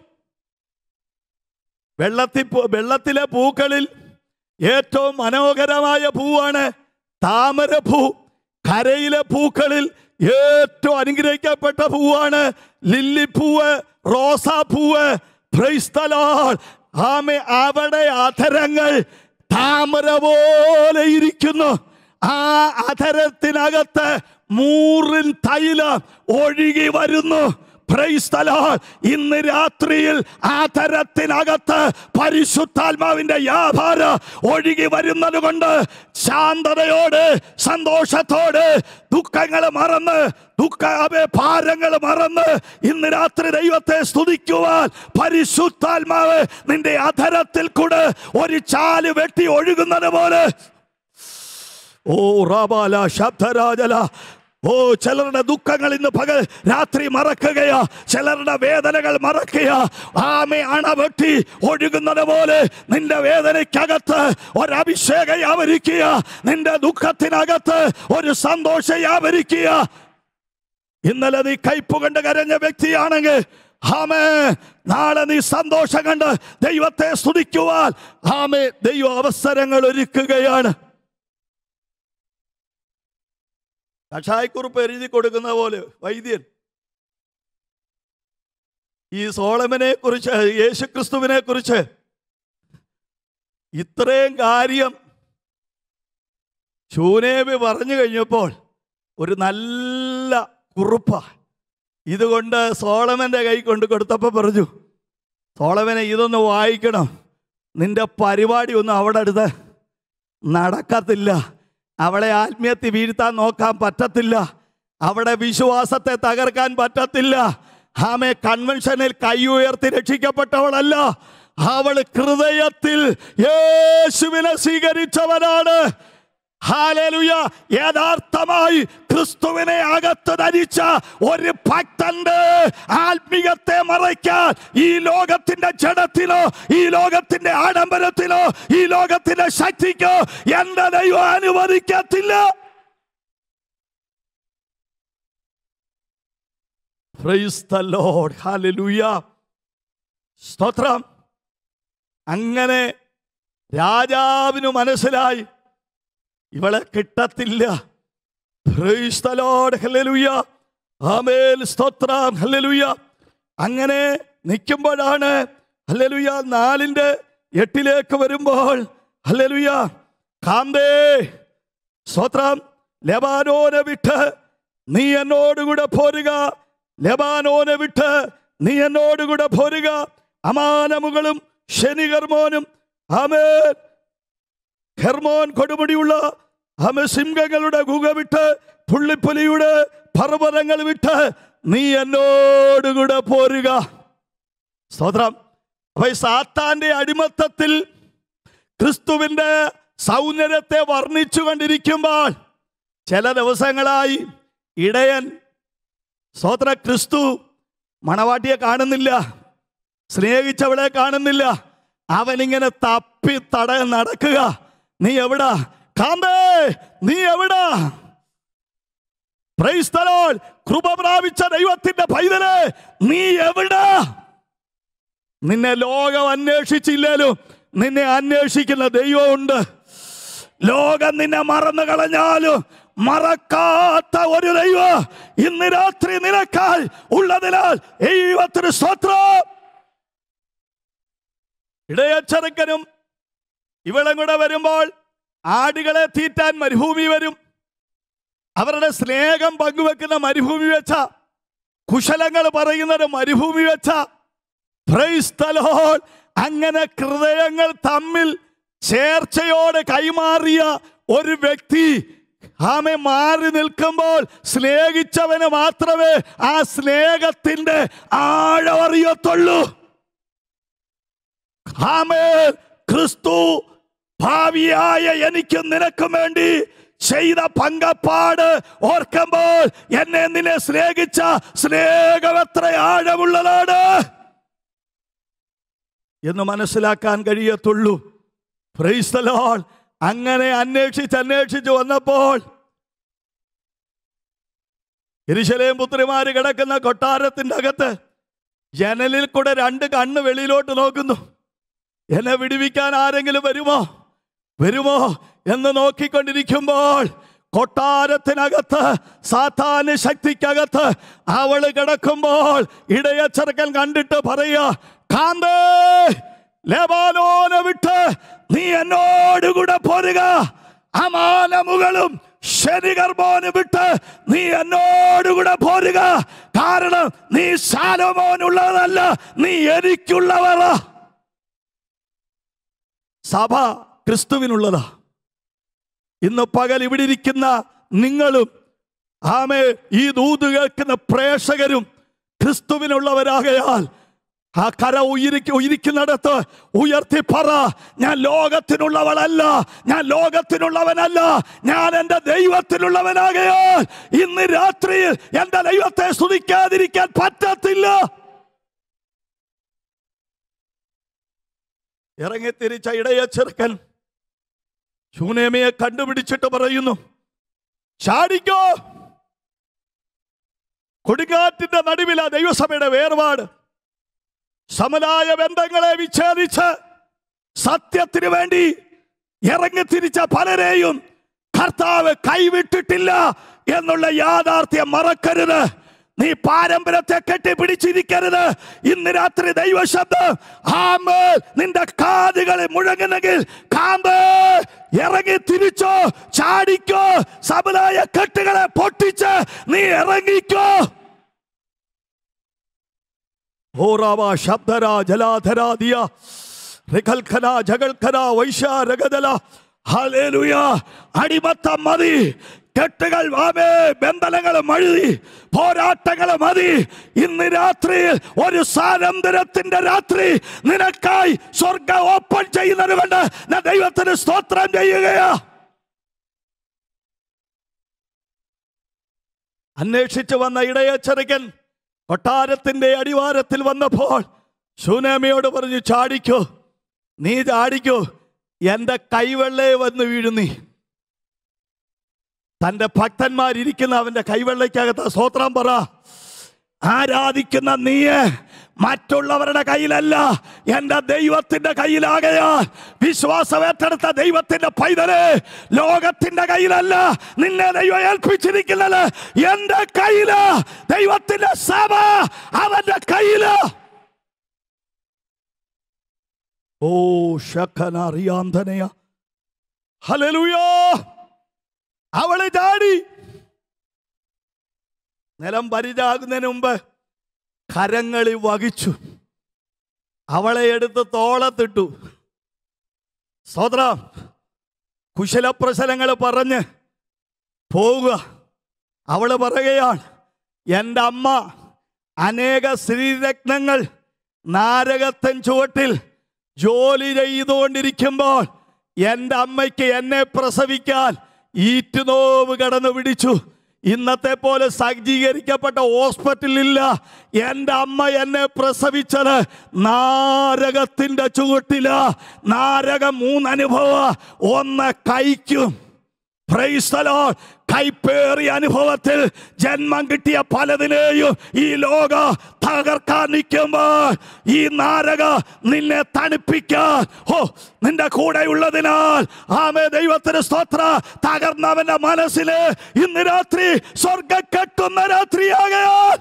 [SPEAKER 1] വെള്ളത്തിൽ പൂ- വെള്ളത്തിലെ പൂക്കളിൽ ഏറ്റവും മനോഹരമായ പൂവാണ് താമരപ്പൂ കരയിലെ പൂക്കളിൽ ഏറ്റവും അനുഗ്രഹിക്കപ്പെട്ട പൂവാണ് ലില്ലിപ്പൂവ് റോസാപ്പൂവ് Praise the Lord. ആമേ അവിടെ അധരങ്ങൾ താമര പോലെ ഇരിക്കുന്നു ആ അധരത്തിനകത്ത് മൂറിൻ തൈലം ഒഴുകി വരുന്നു Praise the Lord. ഇന്ന് രാത്രിയിൽ ആ തരത്തിനകത്ത് പരിശുദ്ധാത്മാവിന്റെ വ്യാപാരം ഒഴുകി വരുന്നത് കൊണ്ട് ശാന്തതയോട് സന്തോഷത്തോട് ദുഃഖങ്ങൾ മറന്ന് ദുഃഖ അതെ ഭാരങ്ങൾ മറന്ന് ഇന്ന് രാത്രി ദൈവത്തെ സ്തുതിക്കുവാൻ പരിശുദ്ധാത്മാവ് നിന്റെ അധരത്തിൽ കൂടെ ഒരു ചാല് വെട്ടി ഒഴുകുന്നത് പോലെ ഓ റാബാല ശബ്ദരാജല ഓ ചിലരുടെ ദുഃഖങ്ങൾ ഇന്ന് പകൽ രാത്രി മറക്കുകയാ ചിലരുടെ വേദനകൾ മറക്കുക ആമെ അണവെട്ടി ഒഴുകുന്നത് പോലെ നിന്റെ വേദനയ്ക്കകത്ത് ഒരഭിഷേകം യാവരിക്കുക നിന്റെ ദുഃഖത്തിനകത്ത് ഒരു സന്തോഷം യാവരിക്കുക ഇന്നലെ നീ കയ്പ് കണ്ട് കരഞ്ഞ വ്യക്തിയാണെങ്കിൽ ആമേ നാളെ നീ സന്തോഷം കണ്ട് ദൈവത്തെ സ്തുതിക്കുവാൻ ആമേ ദൈവ അവസരങ്ങൾ ഒരുക്കുകയാണ് കഷായക്കുറിപ്പ് എഴുതി കൊടുക്കുന്ന പോലെ വൈദ്യൻ ഈ സോളമനെ കുറിച്ച് യേശുക്രിസ്തുവിനെ കുറിച്ച് ഇത്രയും കാര്യം ശൂനേബി പറഞ്ഞു കഴിഞ്ഞപ്പോൾ ഒരു നല്ല കുറുപ്പ ഇതുകൊണ്ട് സോളമന്റെ കൈ കൊണ്ട് കൊടുത്തപ്പോൾ പറഞ്ഞു സോളമനെ ഇതൊന്ന് വായിക്കണം നിന്റെ പരിപാടി ഒന്നും അവിടെ അടുത്ത് നടക്കത്തില്ല അവളെ ആത്മീയത്തിൽ വീഴ്ത്താൻ നോക്കാൻ പറ്റത്തില്ല അവിടെ വിശ്വാസത്തെ തകർക്കാൻ പറ്റത്തില്ല ആമെ കൺവെൻഷനിൽ കൈ ഉയർത്തി രക്ഷിക്കപ്പെട്ടവളല്ല അവൾ ഹൃദയത്തിൽ യേശുവിനെ സ്വീകരിച്ചവനാണ് ഹാലേലുയ യഥാർത്ഥമായി ക്രിസ്തുവിനെ അകത്ത് ധരിച്ച ഒരു ഭക്തന്റെ ആത്മീയത്തെ മറയ്ക്കാൻ ഈ ലോകത്തിന്റെ ജഡത്തിലോ ഈ ലോകത്തിന്റെ ആഡംബരത്തിലോ ഈ ലോകത്തിന്റെ ശക്തിക്കോ എന്റെ ദൈവം അനുവദിക്കത്തില്ല Praise the Lord. Hallelujah. സ്തോത്രം അങ്ങനെ രാജാവിന് മനസ്സിലായി ഇവളെ കിട്ടത്തില്ല Praise the Lord. Hallelujah. ആമേൻ സ്തോത്രം ഹല്ലേലൂയ അങ്ങനെ നിൽക്കുമ്പോഴാണ് ഹല്ലേലൂയ നാലിന്റെ എട്ടിലേക്ക് വരുമ്പോൾ ഹല്ലേലൂയ കാന്തേ സ്തോത്രം ലബാനോനെ വിട്ട് നീ എന്നോടുകൂടെ പോരുക ലബാനോനെ വിട്ട് നീ എന്നോടുകൂടെ പോരുക അമാനമുകളും ശനികർമോനും ആമേൻ ഹെർമോൻ കൊടുമുടിയുള്ള ആമ സിംഹങ്ങളുടെ ഗുഹ വിട്ട് പുള്ളിപ്പുലിയുടെ പർവ്വതങ്ങൾ വിട്ട് നീ എന്നോടുകൂടെ പോരുക സ്തോത്രം അപ്പൊ ഈ സാത്താന്റെ അടിമത്തത്തിൽ ക്രിസ്തുവിന്റെ സൗന്ദര്യത്തെ വർണ്ണിച്ചു കൊണ്ടിരിക്കുമ്പോൾ ചില ദിവസങ്ങളായി ഇടയൻ സ്തോത്ര ക്രിസ്തു മണവാട്ടിയെ കാണുന്നില്ല സ്നേഹിച്ചവളെ കാണുന്നില്ല അവനിങ്ങനെ തപ്പി തട നടക്കുക നീ എവിടാ കാന്തേ നീ എവിടാ Praise the Lord. കൃപ പ്രാപിച്ച ദൈവത്തിന്റെ പൈതല് നീ എവിടാ നിന്നെ ലോകം അന്വേഷിച്ചില്ലേലും നിന്നെ അന്വേഷിക്കുന്ന ദൈവമുണ്ട് ലോകം നിന്നെ മറന്നു കളഞ്ഞാലും മറക്കാത്ത ഒരു ദൈവം ഇന്ന് രാത്രി നിനക്കാൽ ഉള്ളതിനാൽ ദൈവത്തിന് സ്വത്രം ഇടയച്ചെറുക്കനും ഇവളും കൂടെ വരുമ്പോൾ ആടുകളെ തീറ്റാൻ മരുഭൂമി വരും അവരുടെ സ്നേഹം പങ്കുവെക്കുന്ന മരുഭൂമി വെച്ച കുശലങ്ങൾ പറയുന്നത് മരുഭൂമി വെച്ച Praise the Lord. അങ്ങനെ ഹൃദയങ്ങൾ തമ്മിൽ ചേർച്ചയോടെ കൈമാറിയ ഒരു വ്യക്തി ആമെ മാറി നിൽക്കുമ്പോൾ സ്നേഹിച്ചവന് മാത്രമേ ആ സ്നേഹത്തിന്റെ ആഴമറിയത്തുള്ളൂ ആമേൻ ക്രിസ്തു ഭാവിയായ എനിക്കും നിനക്കും വേണ്ടി ചെയ്ത പങ്കപ്പാട് ഓർക്കുമ്പോൾ എന്നെ നിന്നെ സ്നേഹിച്ച സ്നേഹം എത്ര ആഴമുള്ളതാണ് എന്ന് മനസ്സിലാക്കാൻ കഴിയത്തുള്ളൂ Praise the Lord. അങ്ങനെ അന്വേഷിച്ച് അന്വേഷിച്ച് വന്നപ്പോൾ എരിശലേം പുത്രിമാര് കിടക്കുന്ന കൊട്ടാരത്തിന്റെ അകത്ത് ജനലിൽ കൂടെ രണ്ട് കണ്ണ് വെളിയിലോട്ട് നോക്കുന്നു എന്നെ വിടുവിക്കാൻ ആരെങ്കിലും വരുമോ വരുമോ എന്ന് നോക്കിക്കൊണ്ടിരിക്കുമ്പോൾ കൊട്ടാരത്തിനകത്ത് സാത്താന് ശക്തിക്കകത്ത് അവള് കിടക്കുമ്പോൾ ഇടയച്ചെറുക്കൻ കണ്ടിട്ട് പറയുക കാന്തേ ലെബാനോനെ വിട്ട് നീ എന്നോടുകൂടെ പോരുക അമാനമുകളും ശനികർമോന് വിട്ട് നീ എന്നോടുകൂടെ പോരുക കാരണം നീ ശാലോമോനുള്ളതല്ല നീ എനിക്കുള്ളവരാ സഭ ക്രിസ്തുവിനുള്ളതാ ഇന്ന് പകൽ ഇവിടെ ഇരിക്കുന്ന നിങ്ങളും ആമേ ഈ ദൂത് കേൾക്കുന്ന പ്രേക്ഷകരും ക്രിസ്തുവിനുള്ളവരാകയാൽ ആ കര ഉയരിക്ക് ഉയരിക്കുന്നിടത്ത് ഉയർത്തി പറ ഞാൻ ലോകത്തിനുള്ളവളല്ല ഞാൻ ലോകത്തിനുള്ളവനല്ല ഞാൻ എൻ്റെ ദൈവത്തിനുള്ളവനാകയാൽ ഇന്ന് രാത്രിയിൽ എൻ്റെ ദൈവത്തെ സ്തുതിക്കാതിരിക്കാൻ പറ്റത്തില്ല ഇറങ്ങി തിരിച്ച ഇടയ ചെറുക്കൻ ശൂനേമയെ കണ്ടുപിടിച്ചിട്ട് പറയുന്നു ചാടിക്കോ കൊടുങ്കാറ്റിന്റെ നടുവില ദൈവസഭയുടെ വേർപാട് സമലായ ബന്ധങ്ങളെ വിച്ഛേദിച്ച് സത്യത്തിന് വേണ്ടി ഇറങ്ങി തിരിച്ച പലരെയും കർത്താവ് കൈവിട്ടിട്ടില്ല എന്നുള്ള യാഥാർത്ഥ്യം മറക്കരുത് നീ പാരമ്പര്യത്തെ കെട്ടിപ്പിടിച്ചിരിക്കരുത് ഇന്ന് രാത്രി ദൈവശബ്ദം ആമേ നിന്റെ കാതുകളിൽ മുഴങ്ങുന്നെങ്കിൽ കാമ്പ് ഇറങ്ങി തിരിച്ചോ ചാടിക്കോ സബലായ കെട്ടുകളെ പൊട്ടിച്ച് നീ ഇറങ്ങിക്കോ ഓറാവ ശബ്ദര ജലാധരാദിയ റികൽഖന ജഗൽഖന വൈശാരഗദല ഹല്ലേലൂയ അടിമത്തം മതി കെട്ടുകൾ ആമേ ബന്ധനങ്ങൾ മഴുതി പോരാട്ടങ്ങൾ മതി ഇന്ന് രാത്രിയിൽ ഒരു സാനന്തരത്തിന്റെ രാത്രി നിനക്കായി സ്വർഗം ഓപ്പൺ ചെയ്യുന്നത് കൊണ്ട് ഞാൻ ദൈവത്തിന് സ്തോത്രം ചെയ്യുകയാ അന്വേഷിച്ചു വന്ന ഇടയച്ചെറുക്കൻ കൊട്ടാരത്തിന്റെ അടിവാരത്തിൽ വന്നപ്പോൾ സുനാമിയോട് പറഞ്ഞു ചാടിക്കോ നീ ചാടിക്കോ എന്റെ കൈവെള്ളയെ വന്ന് വീഴുന്നീ തന്റെ ഭക്തന്മാരിയ്ക്കുന്ന അവന്റെ കൈവെള്ളയ്ക്കകത്ത് സ്തോത്രം പറ ആരാധിക്കുന്ന നീയെ മറ്റുള്ളവരുടെ കയ്യിലല്ല എന്റെ ദൈവത്തിന്റെ കയ്യിലാകയാൽ വിശ്വാസം ഏറ്റെടുത്ത ദൈവത്തിന്റെ പൈതല് ലോകത്തിന്റെ കയ്യിലല്ല നിന്നെ ദൈവം ഏൽപ്പിച്ചിരിക്കുന്നത് എന്റെ കയ്യില് ദൈവത്തിന്റെ സഭ അവന്റെ കയ്യില് ഓ ശക്കനറിയാന്തനയ ഹലലുയോ അവള് ചാടി നിലം പരിചാകുന്നതിന് മുമ്പ് കരങ്ങളിൽ വഹിച്ചു അവളെ എടുത്ത് തോളത്തിട്ടു സ്വത്രം കുശലപ്രശലങ്ങൾ പറഞ്ഞ് പോവുക അവള് പറയുകയാണ് എൻ്റെ അമ്മ അനേക ശ്രീരത്നങ്ങൾ നാരകത്തൻ ചുവട്ടിൽ ജോലി ചെയ്തുകൊണ്ടിരിക്കുമ്പോൾ എൻ്റെ അമ്മയ്ക്ക് എന്നെ പ്രസവിക്കാൻ ഈറ്റുനോവ് കടന്നു പിടിച്ചു ഇന്നത്തെ പോലെ സജ്ജീകരിക്കപ്പെട്ട ഹോസ്പിറ്റലില്ല എൻ്റെ അമ്മ എന്നെ പ്രസവിച്ചത് നാരകത്തിൻ്റെ ചുവട്ടില നാരകം മൂന്നനുഭവ ഒന്ന് കൈക്കും Praise the Lord. കൈപ്പേറിയ അനുഭവത്തിൽ ജന്മം കിട്ടിയ പലതിനെയും ഈ ലോക തകർക്കാൻ നിൽക്കുമ്പോൾ ഈ നാരക നിന്നെ തണുപ്പിക്കാൻ ഓ നിന്റെ കൂടെ ഉള്ളതിനാൽ ആമേ ദൈവത്തിന് സ്തോത്ര തകർന്നവന്റെ മനസ്സില് ഇന്ന് രാത്രി സ്വർഗം കെട്ടുന്ന രാത്രിയാകയാൽ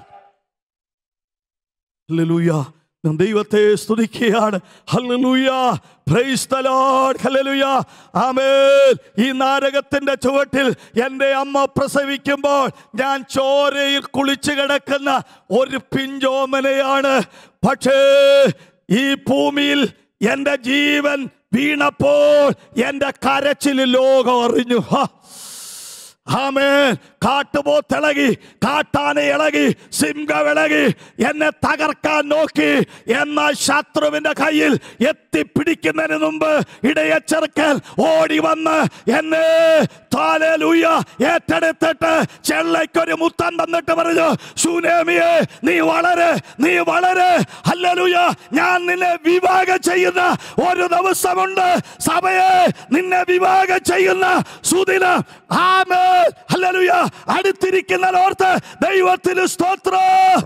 [SPEAKER 1] ഹല്ലേലൂയ ഞാൻ ദൈവത്തെ സ്തുതിക്കുകയാണ് ഹല്ലേലൂയ പ്രൈസ് ദ ലോർഡ് ഹല്ലേലൂയ ആമേൻ ഈ നാരകത്തിന്റെ ചുവട്ടിൽ എൻ്റെ അമ്മ പ്രസവിക്കുമ്പോൾ ഞാൻ ചോരയിൽ കുളിച്ചു കിടക്കുന്ന ഒരു പിഞ്ചോമനയാണ് പക്ഷേ ഈ ഭൂമിയിൽ എൻ്റെ ജീവൻ വീണപ്പോൾ എൻ്റെ കരച്ചിൽ ലോകം അറിഞ്ഞു ഹാ ആമേ കാട്ടുപോത്തിളകി കാട്ടാന ഇളകി സിംഹം ഇളകി എന്നെ തകർക്കാൻ നോക്കി എന്നാൽ ശത്രുവിന്റെ കയ്യിൽ എത്തിപ്പിടിക്കുന്നതിന് മുമ്പ് ഇടയച്ചെറുക്കൽ ഓടി വന്ന് എന്നെ താലേലൂയ ഏറ്റെടുത്തിട്ട് ചെള്ളയ്ക്കൊരു മുത്തം തന്നിട്ട് പറഞ്ഞു സുനേമിയെ നീ വളരെ നീ വളരെ ഹല്ലേലൂയ ഞാൻ നിന്നെ വിവാഹം ചെയ്യുന്ന ഒരു ദിവസമുണ്ട് സഭയെ നിന്നെ വിവാഹം ചെയ്യുന്ന സുദിന ആമേ ഹല്ലേലൂയ അടുത്തിരിക്കുന്ന ഓർത്ത് ദൈവത്തിന് സ്തോത്രം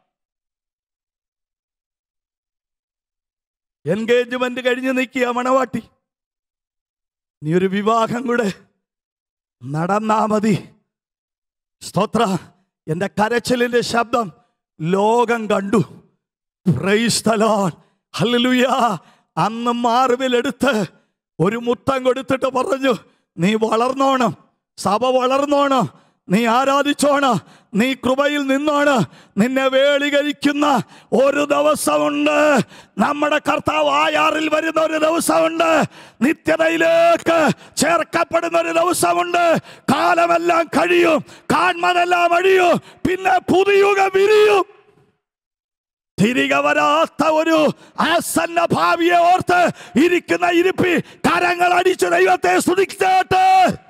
[SPEAKER 1] എൻഗേജ്മെന്റ് കഴിഞ്ഞ് നിൽക്കുക മണവാട്ടി നീ ഒരു വിവാഹം കൂടെ നടന്നാ മതി സ്തോത്ര എൻ്റെ കരച്ചിലിൻ്റെ ശബ്ദം ലോകം കണ്ടു പ്രൈസ്തലോൺ ഹല്ലേലൂയ അന്ന് മാർവിലെടുത്ത് ഒരു മുത്തം കൊടുത്തിട്ട് പറഞ്ഞു നീ വളർന്നോണം സഭ വളർന്നോണം നീ ആരാധിച്ചോണം നീ കൃപയിൽ നിന്നോണ് നിന്നെ വേളികരിക്കുന്ന ഒരു ദിവസമുണ്ട് നമ്മുടെ കർത്താവ് ആയാറിൽ വരുന്ന ഒരു ദിവസമുണ്ട് നിത്യതയിലേക്ക് ചേർക്കപ്പെടുന്ന ഒരു ദിവസമുണ്ട് കാലമെല്ലാം കഴിയും കാൺമനെല്ലാം അഴിയും പിന്നെ പുതിയുഗം വിരിയും തിരികെ വരാത്ത ഒരു ആസന്ന ഭാവിയെ ഓർത്ത് ഇരിക്കുന്ന ഇരിപ്പി കരങ്ങൾ അടിച്ച് ദൈവത്തെ സ്തുതിച്ചേട്ട്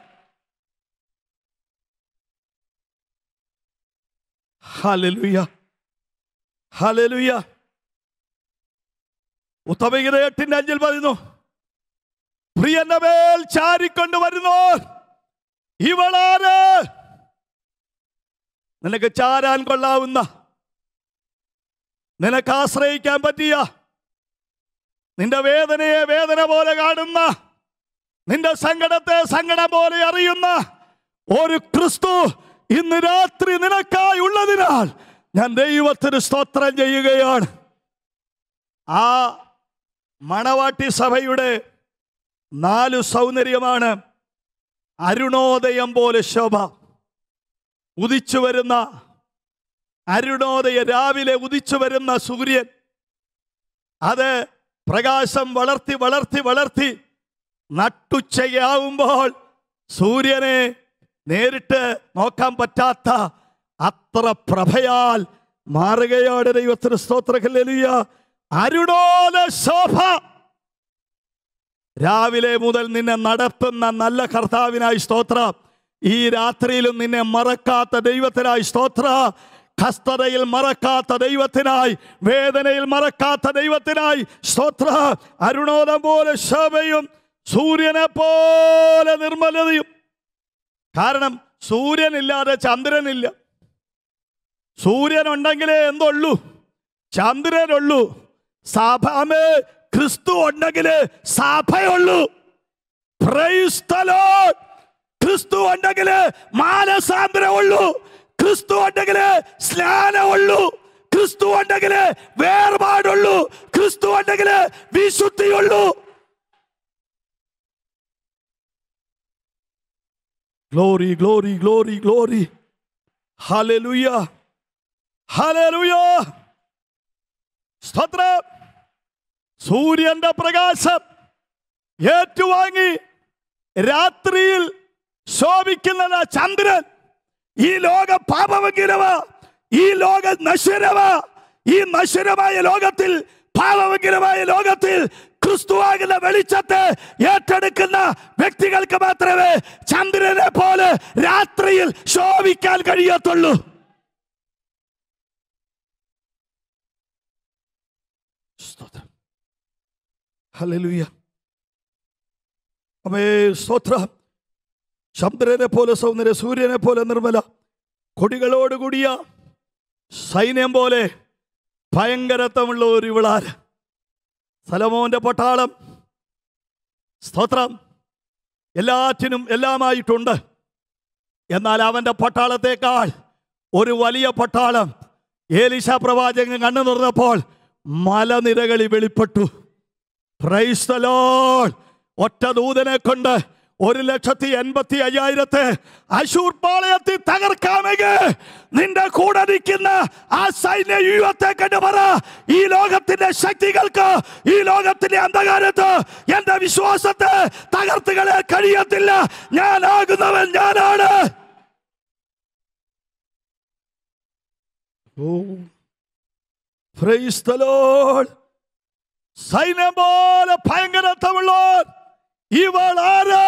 [SPEAKER 1] ഹല്ലേലൂയ ഹല്ലേലൂയ ഉത്തമഗീത എട്ടിന്റെ അഞ്ചിൽ പറയുന്നു പ്രിയന്റെ മേൽ ചാരിക്കൊണ്ട് വരുന്നു ഇവളാര് നിനക്ക് ചാരാൻ കൊള്ളാവുന്ന നിനക്ക് ആശ്രയിക്കാൻ പറ്റിയ നിന്റെ വേദനയെ വേദന പോലെ കാണുന്ന നിന്റെ സങ്കടത്തെ സങ്കടം പോലെ അറിയുന്ന ഒരു ക്രിസ്തു ഇന്ന് രാത്രി നിനക്കായി ഉള്ളതിനാൽ ഞാൻ ദൈവത്തിന് സ്തോത്രം ചെയ്യുകയാണ് ആ മണവാട്ടി സഭയുടെ നാലു സൗന്ദര്യമാണ് അരുണോദയം പോലെ ശോഭ ഉദിച്ചു വരുന്ന അരുണോദയ രാവിലെ ഉദിച്ചു വരുന്ന സൂര്യൻ അത് പ്രകാശം വളർത്തി വളർത്തി വളർത്തി നട്ടുച്ചയാവുമ്പോൾ സൂര്യനെ നേരിട്ട് നോക്കാൻ പറ്റാത്ത അത്ര പ്രഭയാൽ മാറുകയാണ് ദൈവത്തിന് സ്തോത്രകല്ലിയ അരുണോല ശോഭ രാവിലെ മുതൽ നിന്നെ നടത്തുന്ന നല്ല കർത്താവിനായി സ്തോത്ര ഈ രാത്രിയിലും നിന്നെ മറക്കാത്ത ദൈവത്തിനായി സ്തോത്ര കസ്തതയിൽ മറക്കാത്ത ദൈവത്തിനായി വേദനയിൽ മറക്കാത്ത ദൈവത്തിനായി സ്തോത്ര അരുണോദം പോലെ ശോഭയും സൂര്യനെ പോലെ നിർമ്മലതയും കാരണം സൂര്യനില്ലാതെ ചന്ദ്രനില്ല സൂര്യൻ ഉണ്ടെങ്കിലേ എന്തുള്ളൂ ചന്ദ്രനുള്ളൂ സഭമേ ക്രിസ്തു ഉണ്ടെങ്കിൽ സഭയുള്ളൂ Praise the Lord. ക്രിസ്തു ഉണ്ടെങ്കിൽ മാനസാന്തരമുള്ളൂ ക്രിസ്തു ഉണ്ടെങ്കിൽ സ്നാനമുള്ളൂ ക്രിസ്തു ഉണ്ടെങ്കിൽ വേർപാടുള്ളൂ ക്രിസ്തു ഉണ്ടെങ്കിൽ വിശുദ്ധിയുള്ളൂ ഗ്ലോറി ഗ്ലോറി ഗ്ലോറി ഗ്ലോറി ഹല്ലേലൂയ ഹല്ലേലൂയ സ്തോത്രം സൂര്യന്റെ പ്രകാശം ഏറ്റുവാങ്ങി രാത്രിയിൽ ശോഭിക്കുന്നത് ചന്ദ്രൻ ഈ ലോക പാപമെങ്കിലവ ഈ ലോക നശ്വരവ ഈ നശ്വരമായ ലോകത്തിൽ പാപമെങ്കിലമായ ലോകത്തിൽ ക്രിസ്തുവാകുന്ന വെളിച്ചത്തെ ഏറ്റെടുക്കുന്ന വ്യക്തികൾക്ക് മാത്രമേ ചന്ദ്രനെ പോലെ രാത്രിയിൽ ശോഭിക്കാൻ കഴിയത്തുള്ളൂ സ്തോത്രം ഹല്ലേലൂയ അമേ സ്തോത്രം ചന്ദ്രനെ പോലെ സൗന്ദര്യ സൂര്യനെ പോലെ നിർമ്മല കൊടികളോടുകൂടിയ സൈന്യം പോലെ ഭയങ്കരത്വമുള്ള ഒരു ഇവളാർ സലമോന്റെ പട്ടാളം സ്തോത്രം എല്ലാറ്റിനും എല്ലാമായിട്ടുണ്ട് എന്നാൽ അവന്റെ പട്ടാളത്തേക്കാൾ ഒരു വലിയ പട്ടാളം ഏലിശ പ്രവാചകൻ കണ്ണു തുറന്നപ്പോൾ മലനിരകളിൽ വെളിപ്പെട്ടു Praise the Lord. ഒറ്റ ദൂതനെ കൊണ്ട് ഒരു ലക്ഷത്തി എൺപത്തി അയ്യായിരത്തെ അശൂർ പാളയത്തിൽ തകർക്കാമെങ്കിൽ നിന്റെ കൂടെ നിൽക്കുന്ന ആ സൈന്യ യുവത്തെ കണ്ട് പറ ഈ ലോകത്തിന്റെ ശക്തികൾക്ക് ഈ ലോകത്തിന്റെ അന്ധകാരത്ത് എന്റെ വിശ്വാസത്തെ തകർത്തുകളെ കഴിയത്തില്ല ഞാനാകുന്നവൻ ഞാനാണ് ഓ Praise the Lord. സൈന്യം പോലെ ഭയങ്കരത്വമുള്ള ഇവൾ ആര്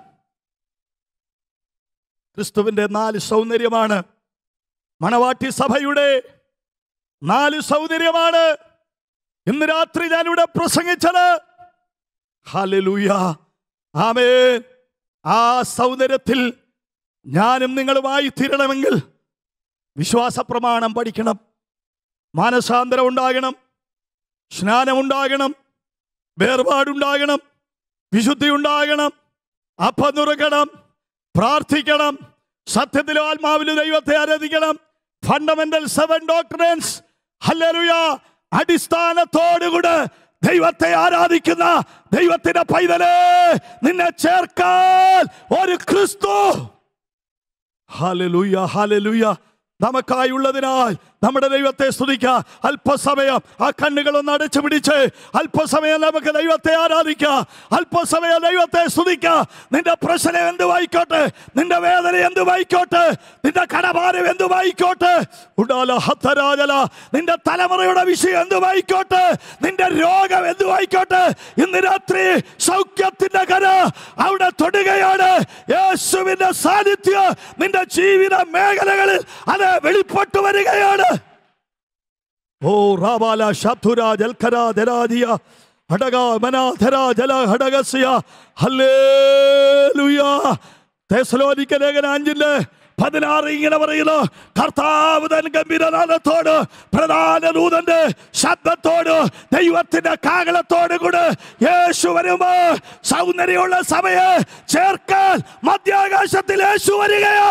[SPEAKER 1] ക്രിസ്തുവിന്റെ നാല് സൗന്ദര്യമാണ് മണവാട്ടി സഭയുടെ നാല് സൗന്ദര്യമാണ് ഇന്ന് രാത്രി ഞാനിവിടെ പ്രസംഗിച്ചത് ഹല്ലേലൂയ ആമേൻ ആ സൗന്ദര്യത്തിൽ ഞാനും നിങ്ങളുമായി തീരണമെങ്കിൽ വിശ്വാസ പ്രമാണം പഠിക്കണം മാനസാന്തരം ഉണ്ടാകണം സ്നാനമുണ്ടാകണം വേർപാടുണ്ടാകണം വിശുദ്ധി ഉണ്ടാകണം അപ്പം നുറുക്കണം പ്രാർത്ഥിക്കണം സത്യത്തിലും ആത്മാവിലും ദൈവത്തെ ആരാധിക്കണം ഫണ്ടമെന്റൽ സെവൻ ഡോക്ടറൻസ് ഹല്ലേലൂയ അടിസ്ഥാനത്തോടുകൂടെ ദൈവത്തെ ആരാധിക്കുന്ന ദൈവത്തിന്റെ പൈതലേ നിന്നെ ചേർക്കാൻ ഒരു ക്രിസ്തു ഹല്ലേലൂയ ഹല്ലേലൂയ നമുക്കായുള്ളതിനാൽ നമ്മുടെ ദൈവത്തെ സ്തുതിക്കാം അല്പസമയം ആ കണ്ണുകളൊന്ന് അടച്ചു പിടിച്ച് അല്പസമയം നമുക്ക് ദൈവത്തെ ആരാധിക്കാം അല്പസമയം ദൈവത്തെ സ്തുതിക്കാം നിന്റെ പ്രശ്നം എന്തുവായിക്കോട്ടെ നിന്റെ വേദന എന്തുവായിക്കോട്ടെ നിന്റെ കടഭാരം എന്തുവായിക്കോട്ടെ ഉടാല ഹത്തരാജല നിന്റെ തലമുറയുടെ വിഷയം എന്തുവായിക്കോട്ടെ നിന്റെ രോഗം എന്തുവായിക്കോട്ടെ ഇന്ന് രാത്രി സൗഖ്യത്തിന്റെ കര അവിടെ തൊടുകയാണ് യേശുവിന്റെ സാന്നിധ്യം നിന്റെ ജീവിത മേഖലകളിൽ അത് വെളിപ്പെട്ടു വരികയാണ് ഓ റാബാല ശതുര ജൽഖര ധരാദിയ ഹടക മനാധര ജല ഹടകസ്യ ഹല്ലേലൂയ തെസ്സലോനിക്ക ലേഖന അഞ്ചില് പതിനാറ് ഇങ്ങനെ പറയുന്നു കർത്താവ് തൻ ഗംഭീരനാഥത്തോട് പ്രധാന ദൂതന്റെ ശബ്ദത്തോട് ദൈവത്തിന്റെ കാകളത്തോട് കൂടെ യേശു വരുമ്പോ സൗന്ദര്യമുള്ള സഭയെ ചേർക്കാൻ മധ്യാകാശത്തിൽ യേശു വരികയാ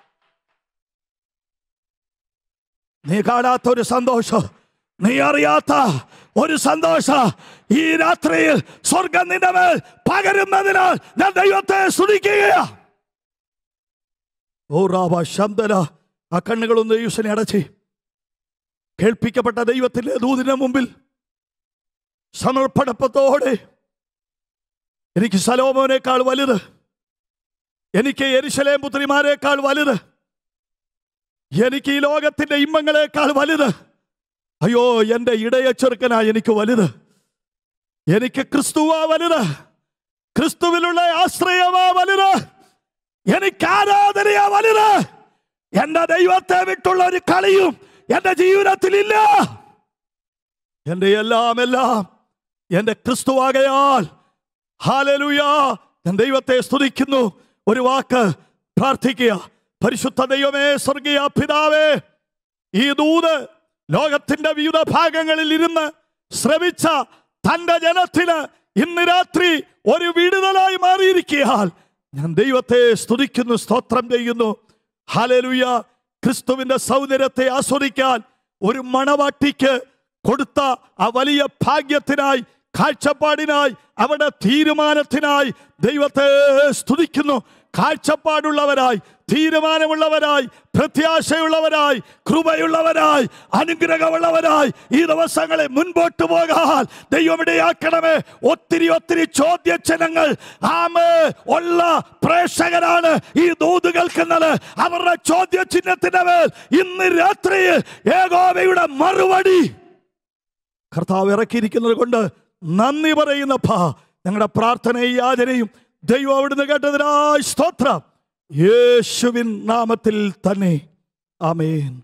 [SPEAKER 1] നീ കാണാത്ത ഒരു സന്തോഷം നീ അറിയാത്ത ഒരു സന്തോഷം ഈ രാത്രിയിൽ സ്വർഗം നിന്റെ മേൽ പകരുന്നതിനാൽ ഞാൻ ദൈവത്തെ സ്തുതിക്കുകയാ ഓ റാബ ശബ്ദന ആ കണ്ണുകളൊന്ന് യൂസനെ അടച്ച് കേൾപ്പിക്കപ്പെട്ട ദൈവത്തിന്റെ ദൂതിന്റെ മുമ്പിൽ സമർപ്പണപ്പത്തോടെ എനിക്ക് സലോമോനേക്കാൾ വലുത് എനിക്ക് എരിശലേം പുത്രിമാരെക്കാൾ വലുത് എനിക്ക് ഈ ലോകത്തിന്റെ ഇമ്പങ്ങളെക്കാൾ വലുത് അയ്യോ എൻ്റെ ഇടയ ചെറുക്കനാ എനിക്ക് വലുത് എനിക്ക് ക്രിസ്തുവാ വലുത് ക്രിസ്തുവിലുള്ള ആശ്രയമാ വലുത് എനിക്ക് ആരാധനയാ വലുത് എന്റെ ദൈവത്തെ വിട്ടുള്ള ഒരു കളിയും എന്റെ ജീവിതത്തിലില്ല എന്റെ എല്ലാം എല്ലാം എന്റെ ക്രിസ്തുവാകയാൽ ഹാലലുയാ ഞാൻ ദൈവത്തെ സ്തുതിക്കുന്നു ഒരു വാക്ക് പ്രാർത്ഥിക്കുക പരിശുദ്ധ ദൈവമേ സ്വർഗീയ പിതാവേ ഈ ദൂത് ലോകത്തിന്റെ വിവിധ ഭാഗങ്ങളിൽ ഇരുന്ന് ശ്രവിച്ച തന്റെ ജനത്തിന് ഇന്ന് രാത്രി ഒരു വിടുതലായി മാറിയിരിക്കയാൽ ഞാൻ ദൈവത്തെ സ്തുതിക്കുന്നു സ്തോത്രം ചെയ്യുന്നു ഹാലലുയ ക്രിസ്തുവിന്റെ സൗന്ദര്യത്തെ ആസ്വദിക്കാൻ ഒരു മണവാട്ടിക്ക് കൊടുത്ത ആ വലിയ ഭാഗ്യത്തിനായി കാഴ്ചപ്പാടിനായി അവിടെ തീരുമാനത്തിനായി ദൈവത്തെ സ്തുതിക്കുന്നു കാഴ്ചപ്പാടുള്ളവരായി തീരുമാനമുള്ളവരായി പ്രത്യാശയുള്ളവരായി കൃപയുള്ളവരായി അനുഗ്രഹമുള്ളവരായി ഈ ദിവസങ്ങളെ മുൻപോട്ട് പോകാൻ ദൈവമിടയാക്കണമേ ഒത്തിരി ഒത്തിരി ചോദ്യചിഹ്നങ്ങൾ ആമേ ഉള്ള പ്രേക്ഷകരാണ് ഈ ദൂത് കേൾക്കുന്നത് അവരുടെ ചോദ്യചിഹ്നത്തിന്റെ മേൽ ഇന്ന് രാത്രി ഏകോവയുടെ മറുപടി കർത്താവ് ഇറക്കിയിരിക്കുന്നത് കൊണ്ട് നന്ദി പറയുന്നപ്പാ ഞങ്ങളുടെ പ്രാർത്ഥനയും യാചനയും ദൈവം അവിടുന്ന് കേട്ടതിനായി സ്തോത്രം യേശുവിൻ നാമത്തിൽ തന്നെ ആമേൻ